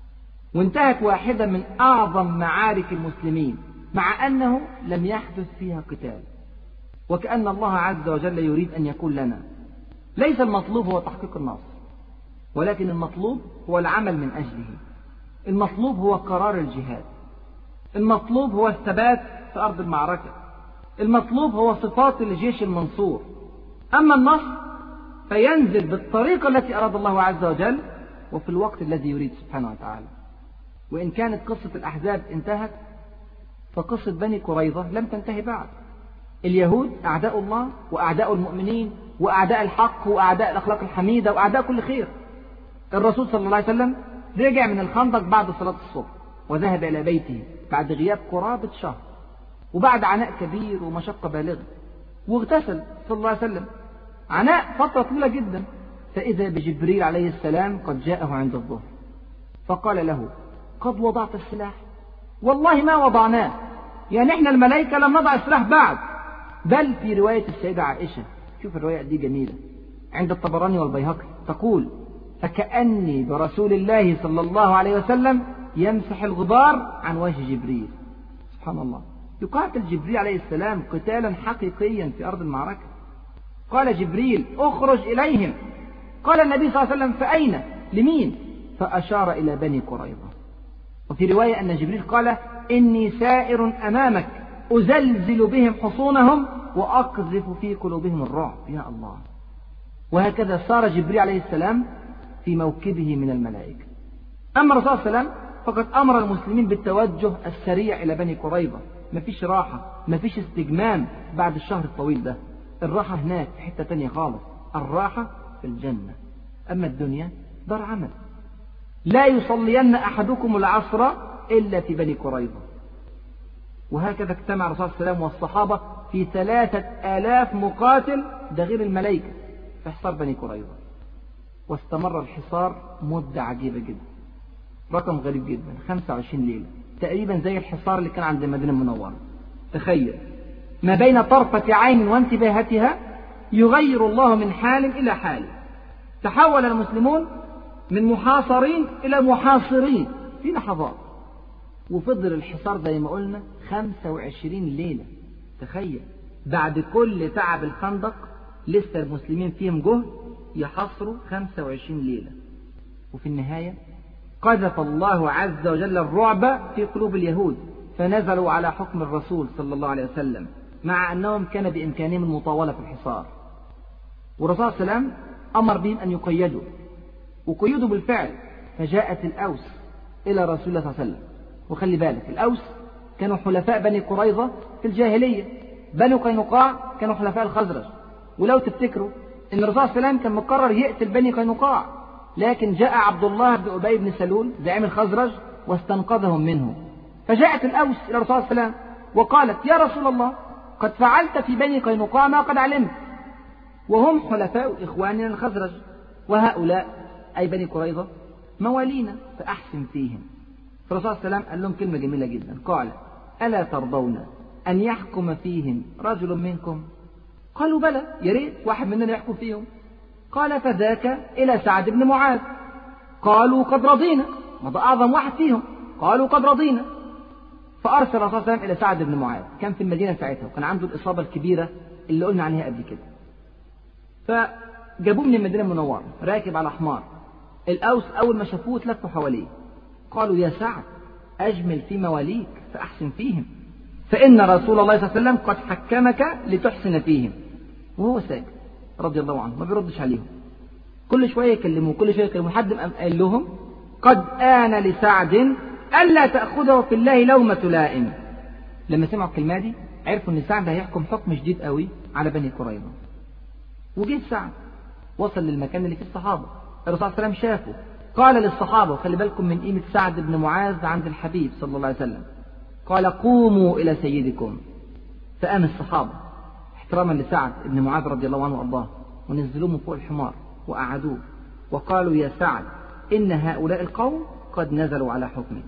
وانتهت واحدة من أعظم معارك المسلمين مع أنه لم يحدث فيها قتال وكأن الله عز وجل يريد أن يكون لنا ليس المطلوب هو تحقيق النصر ولكن المطلوب هو العمل من أجله المطلوب هو قرار الجهاد المطلوب هو الثبات في أرض المعركة المطلوب هو صفات الجيش المنصور أما النصر فينزل بالطريقة التي أراد الله عز وجل وفي الوقت الذي يريد سبحانه وتعالى وإن كانت قصة الأحزاب انتهت فقصة بني قريظة لم تنتهي بعد اليهود أعداء الله وأعداء المؤمنين وأعداء الحق وأعداء الأخلاق الحميدة وأعداء كل خير الرسول صلى الله عليه وسلم رجع من الخندق بعد صلاة الصبح وذهب إلى بيته بعد غياب قرابة شهر وبعد عناء كبير ومشقة بالغة واغتسل صلى الله عليه وسلم عناء فترة طويلة جدا فإذا بجبريل عليه السلام قد جاءه عند الظهر فقال له قد وضعت السلاح والله ما وضعناه يعني احنا الملائكة لم نضع السلاح بعد بل في رواية السيدة عائشة شوف الرواية دي جميلة عند الطبراني والبيهقي تقول فكأني برسول الله صلى الله عليه وسلم يمسح الغبار عن وجه جبريل سبحان الله يقاتل جبريل عليه السلام قتالا حقيقيا في أرض المعركة قال جبريل اخرج إليهم قال النبي صلى الله عليه وسلم فأين لمين فأشار إلى بني قريظة وفي رواية أن جبريل قال إني سائر أمامك أزلزل بهم حصونهم وأقذف في قلوبهم الرعب يا الله وهكذا صار جبريل عليه السلام في موكبه من الملائكة أما الرسول صلى الله عليه وسلم فقد أمر المسلمين بالتوجه السريع إلى بني قريظة مفيش راحة مفيش استجمام بعد الشهر الطويل ده الراحة هناك في حتة تانية خالص الراحة في الجنة أما الدنيا دار عمل لا يصلين أحدكم العصر إلا في بني قريظة وهكذا اجتمع الرسول صلى الله عليه وسلم والصحابة في ثلاثة آلاف مقاتل ده غير الملائكة في حصار بني قريظة واستمر الحصار مدة عجيبة جدا رقم غريب جدا 25 ليلة تقريبا زي الحصار اللي كان عند المدينة المنورة تخيل ما بين طرفة عين وانتباهتها يغير الله من حال إلى حال تحول المسلمون من محاصرين إلى محاصرين في لحظات وفضل الحصار زي ما قلنا 25 ليلة تخيل بعد كل تعب الخندق لسه المسلمين فيهم جهد يحصروا 25 ليلة وفي النهاية قذف الله عز وجل الرعب في قلوب اليهود فنزلوا على حكم الرسول صلى الله عليه وسلم مع أنهم كان بإمكانهم المطاولة في الحصار والرسول صلى الله عليه وسلم أمر بهم أن يقيدوا وقيدوا بالفعل فجاءت الأوس إلى رسول الله صلى الله عليه وسلم وخلي بالك الأوس كانوا حلفاء بني قريظة في الجاهلية بنو قينقاع كانوا حلفاء الخزرج ولو تفتكروا ان الرسول صلى الله عليه وسلم كان مقرر يقتل بني قينقاع لكن جاء عبد الله بن ابي بن سلول زعيم الخزرج واستنقذهم منه فجاءت الأوس إلى الرسول صلى الله عليه وسلم وقالت يا رسول الله قد فعلت في بني قينقاع ما قد علمت وهم حلفاء إخواننا الخزرج وهؤلاء أي بني قريظة موالينا فأحسن فيهم فالرسول صلى الله عليه وسلم قال لهم كلمة جميلة جدا قال ألا ترضون أن يحكم فيهم رجل منكم قالوا بلى يا ريت واحد مننا يحكم فيهم قال فذاك إلى سعد بن معاذ قالوا قد رضينا ما ده أعظم واحد فيهم قالوا قد رضينا فأرسل الرسول صلى الله عليه وسلم إلى سعد بن معاذ كان في المدينة ساعتها وكان عنده الإصابة الكبيرة اللي قلنا عليها قبل كده فجابوه من المدينة المنورة راكب على حمار الأوس أول ما شافوه تلفوا حواليه قالوا يا سعد أجمل في مواليك فأحسن فيهم فإن رسول الله صلى الله عليه وسلم قد حكمك لتحسن فيهم وهو ساكت رضي الله عنه ما بيردش عليهم كل شوية يكلموه كل شوية يكلموه حد قال لهم قد آن لسعد ألا تأخذه في الله لومة لائم لما سمعوا الكلمة دي عرفوا إن سعد هيحكم حكم شديد قوي على بني قريظة وجه سعد وصل للمكان اللي فيه الصحابة الرسول صلى الله عليه وسلم شافه قال للصحابة خلي بالكم من قيمة سعد بن معاذ عند الحبيب صلى الله عليه وسلم قال قوموا إلى سيدكم فقام الصحابة احتراما لسعد بن معاذ رضي الله عنه وأرضاه ونزلوه من فوق الحمار وقعدوه وقالوا يا سعد إن هؤلاء القوم قد نزلوا على حكمك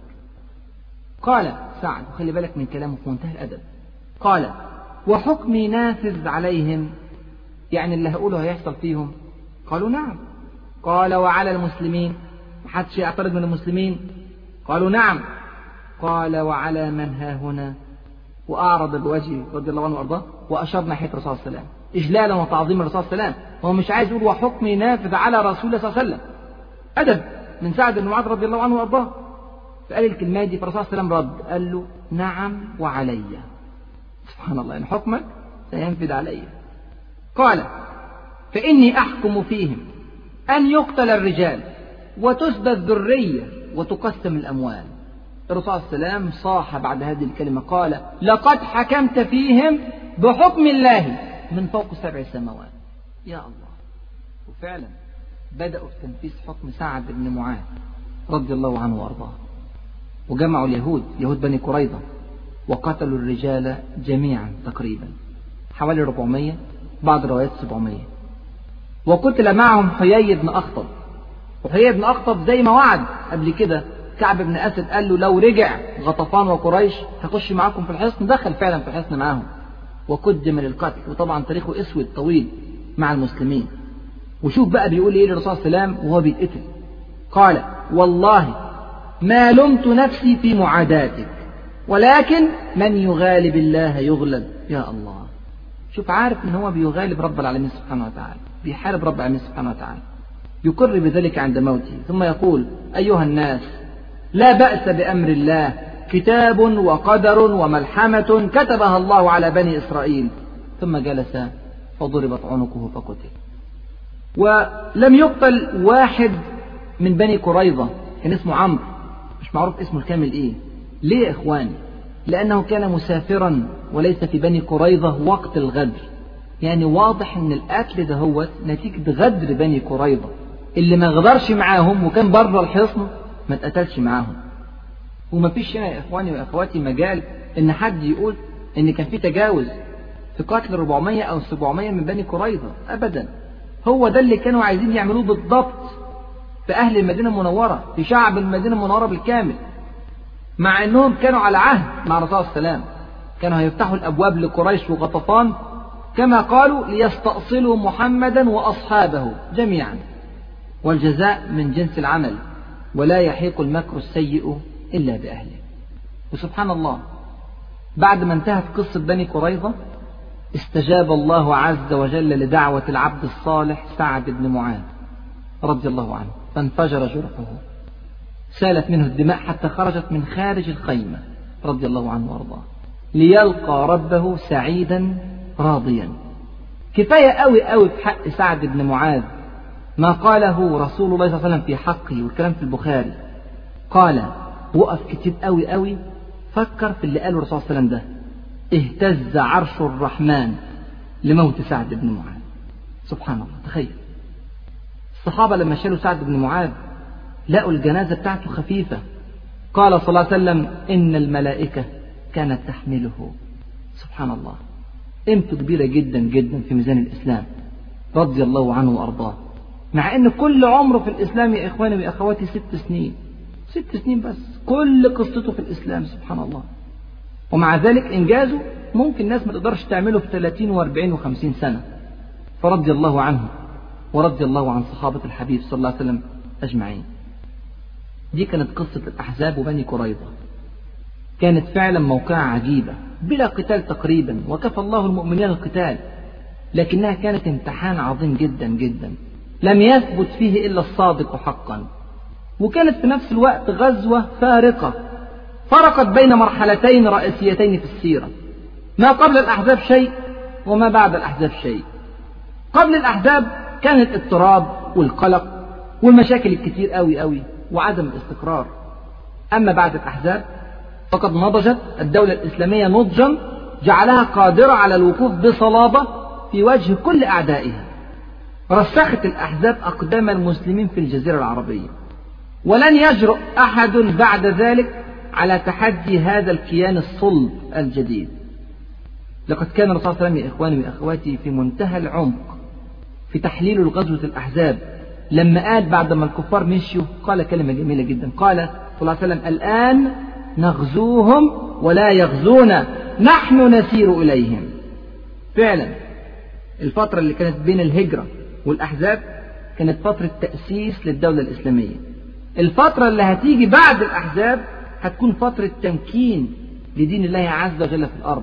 قال سعد وخلي بالك من كلامه في منتهى الأدب قال وحكمي نافذ عليهم يعني اللي هقوله هيحصل فيهم قالوا نعم قال وعلى المسلمين محدش يعترض من المسلمين قالوا نعم قال وعلى من ها هنا وأعرض بوجهه رضي الله عنه وأرضاه وأشار ناحية الرسول صلى الله عليه وسلم إجلالا وتعظيما الرسول صلى الله عليه وسلم هو مش عايز يقول وحكمي نافذ على رسول الله صلى الله عليه وسلم أدب من سعد بن معاذ رضي الله عنه وأرضاه فقال الكلمة دي فالرسول صلى الله عليه وسلم رد قال له نعم وعلي سبحان الله إن حكمك سينفذ علي قال فإني أحكم فيهم أن يقتل الرجال وتسبى الذرية وتقسم الأموال الرسول صلى الله عليه وسلم صاح بعد هذه الكلمة قال لقد حكمت فيهم بحكم الله من فوق سبع سماوات يا الله وفعلا بدأوا في تنفيذ حكم سعد بن معاذ رضي الله عنه وأرضاه وجمعوا اليهود يهود بني قريظة وقتلوا الرجال جميعا تقريبا حوالي 400 بعض الروايات 700 وقتل معهم حيي بن أخطب وحيي بن أخطب زي ما وعد قبل كده كعب بن أسد قال له لو رجع غطفان وقريش هخش معاكم في الحصن دخل فعلا في الحصن معاهم وقدم للقتل وطبعا تاريخه اسود طويل مع المسلمين وشوف بقى بيقول ايه للرسول صلى الله عليه وسلم وهو بيتقتل قال والله ما لمت نفسي في معاداتك ولكن من يغالب الله يغلب يا الله شوف عارف ان هو بيغالب رب العالمين سبحانه وتعالى بيحارب رب العالمين سبحانه وتعالى يقر بذلك عند موته ثم يقول أيها الناس لا بأس بأمر الله كتاب وقدر وملحمة كتبها الله على بني إسرائيل ثم جلس فضربت عنقه فقتل ولم يقتل واحد من بني قريظة كان اسمه عمرو مش معروف اسمه الكامل ايه ليه يا اخواني لانه كان مسافرا وليس في بني قريظة وقت الغدر يعني واضح ان القتل ده هو نتيجة غدر بني قريظة اللي ما غدرش معاهم وكان بره الحصن ما اتقتلش معاهم وما فيش هنا يا اخواني واخواتي مجال ان حد يقول ان كان في تجاوز في قتل 400 او 700 من بني قريظة ابدا هو ده اللي كانوا عايزين يعملوه بالضبط في اهل المدينة المنورة في شعب المدينة المنورة بالكامل مع انهم كانوا على عهد مع الرسول صلى الله عليه وسلم كانوا هيفتحوا الابواب لقريش وغطفان كما قالوا ليستأصلوا محمدا وأصحابه جميعا والجزاء من جنس العمل ولا يحيق المكر السيء إلا بأهله وسبحان الله بعد ما انتهت قصة بني قريظة استجاب الله عز وجل لدعوة العبد الصالح سعد بن معاذ رضي الله عنه فانفجر جرحه سالت منه الدماء حتى خرجت من خارج الخيمة رضي الله عنه وارضاه ليلقى ربه سعيدا راضيا كفاية قوي قوي في حق سعد بن معاذ ما قاله رسول الله صلى الله عليه وسلم في حقه والكلام في البخاري قال وقف كتير قوي قوي فكر في اللي قاله الرسول صلى الله عليه وسلم ده اهتز عرش الرحمن لموت سعد بن معاذ سبحان الله تخيل الصحابة لما شالوا سعد بن معاذ لقوا الجنازة بتاعته خفيفة قال صلى الله عليه وسلم إن الملائكة كانت تحمله سبحان الله قيمته كبيرة جدا جدا في ميزان الإسلام رضي الله عنه وأرضاه مع أن كل عمره في الإسلام يا إخواني وأخواتي ست سنين ست سنين بس كل قصته في الإسلام سبحان الله ومع ذلك إنجازه ممكن الناس ما تقدرش تعمله في 30 و40 و50 سنة فرضي الله عنه ورضي الله عن صحابة الحبيب صلى الله عليه وسلم أجمعين دي كانت قصة الأحزاب وبني قريظة كانت فعلا موقعة عجيبة بلا قتال تقريبا وكفى الله المؤمنين القتال لكنها كانت امتحان عظيم جدا جدا لم يثبت فيه إلا الصادق حقا وكانت في نفس الوقت غزوة فارقة فرقت بين مرحلتين رئيسيتين في السيرة ما قبل الأحزاب شيء وما بعد الأحزاب شيء قبل الأحزاب كان الاضطراب والقلق والمشاكل الكتير قوي قوي وعدم الاستقرار أما بعد الأحزاب فقد نضجت الدولة الإسلامية نضجا جعلها قادرة على الوقوف بصلابة في وجه كل أعدائها رسخت الأحزاب أقدام المسلمين في الجزيرة العربية ولن يجرؤ أحد بعد ذلك على تحدي هذا الكيان الصلب الجديد لقد كان الرسول صلى الله عليه وسلم يا إخواني وأخواتي في منتهى العمق في تحليل غزوة الأحزاب لما قال بعد ما الكفار مشيوا قال كلمة جميلة جدا قال صلى الله عليه وسلم الآن نغزوهم ولا يغزونا نحن نسير إليهم فعلا الفترة اللي كانت بين الهجرة والأحزاب كانت فترة تأسيس للدولة الإسلامية الفترة اللي هتيجي بعد الأحزاب هتكون فترة تمكين لدين الله عز وجل في الأرض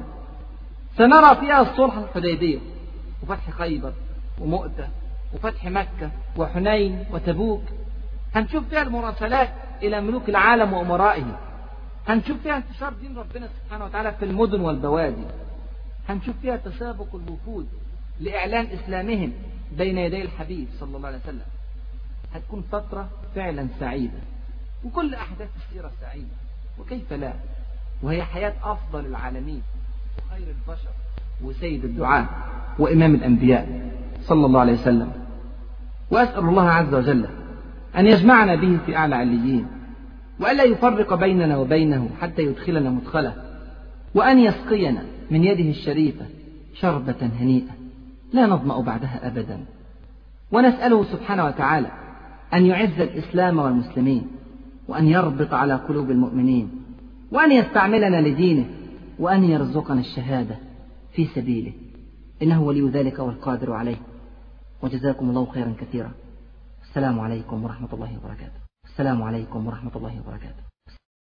سنرى فيها الصلح الحديبية وفتح خيبر ومؤتة وفتح مكة وحنين وتبوك هنشوف فيها المراسلات إلى ملوك العالم وأمرائهم هنشوف فيها انتشار دين ربنا سبحانه وتعالى في المدن والبوادي هنشوف فيها تسابق الوفود لإعلان إسلامهم بين يدي الحبيب صلى الله عليه وسلم هتكون فترة فعلا سعيدة وكل أحداث السيرة سعيدة وكيف لا وهي حياة أفضل العالمين وخير البشر وسيد الدعاء وإمام الأنبياء صلى الله عليه وسلم وأسأل الله عز وجل أن يجمعنا به في أعلى عليين وألا يفرق بيننا وبينه حتى يدخلنا مدخله وأن يسقينا من يده الشريفة شربة هنيئة لا نظمأ بعدها أبدا ونسأله سبحانه وتعالى أن يعز الإسلام والمسلمين وأن يربط على قلوب المؤمنين وأن يستعملنا لدينه وأن يرزقنا الشهادة في سبيله إنه ولي ذلك والقادر عليه وجزاكم الله خيرا كثيرا السلام عليكم ورحمة الله وبركاته السلام عليكم ورحمة الله وبركاته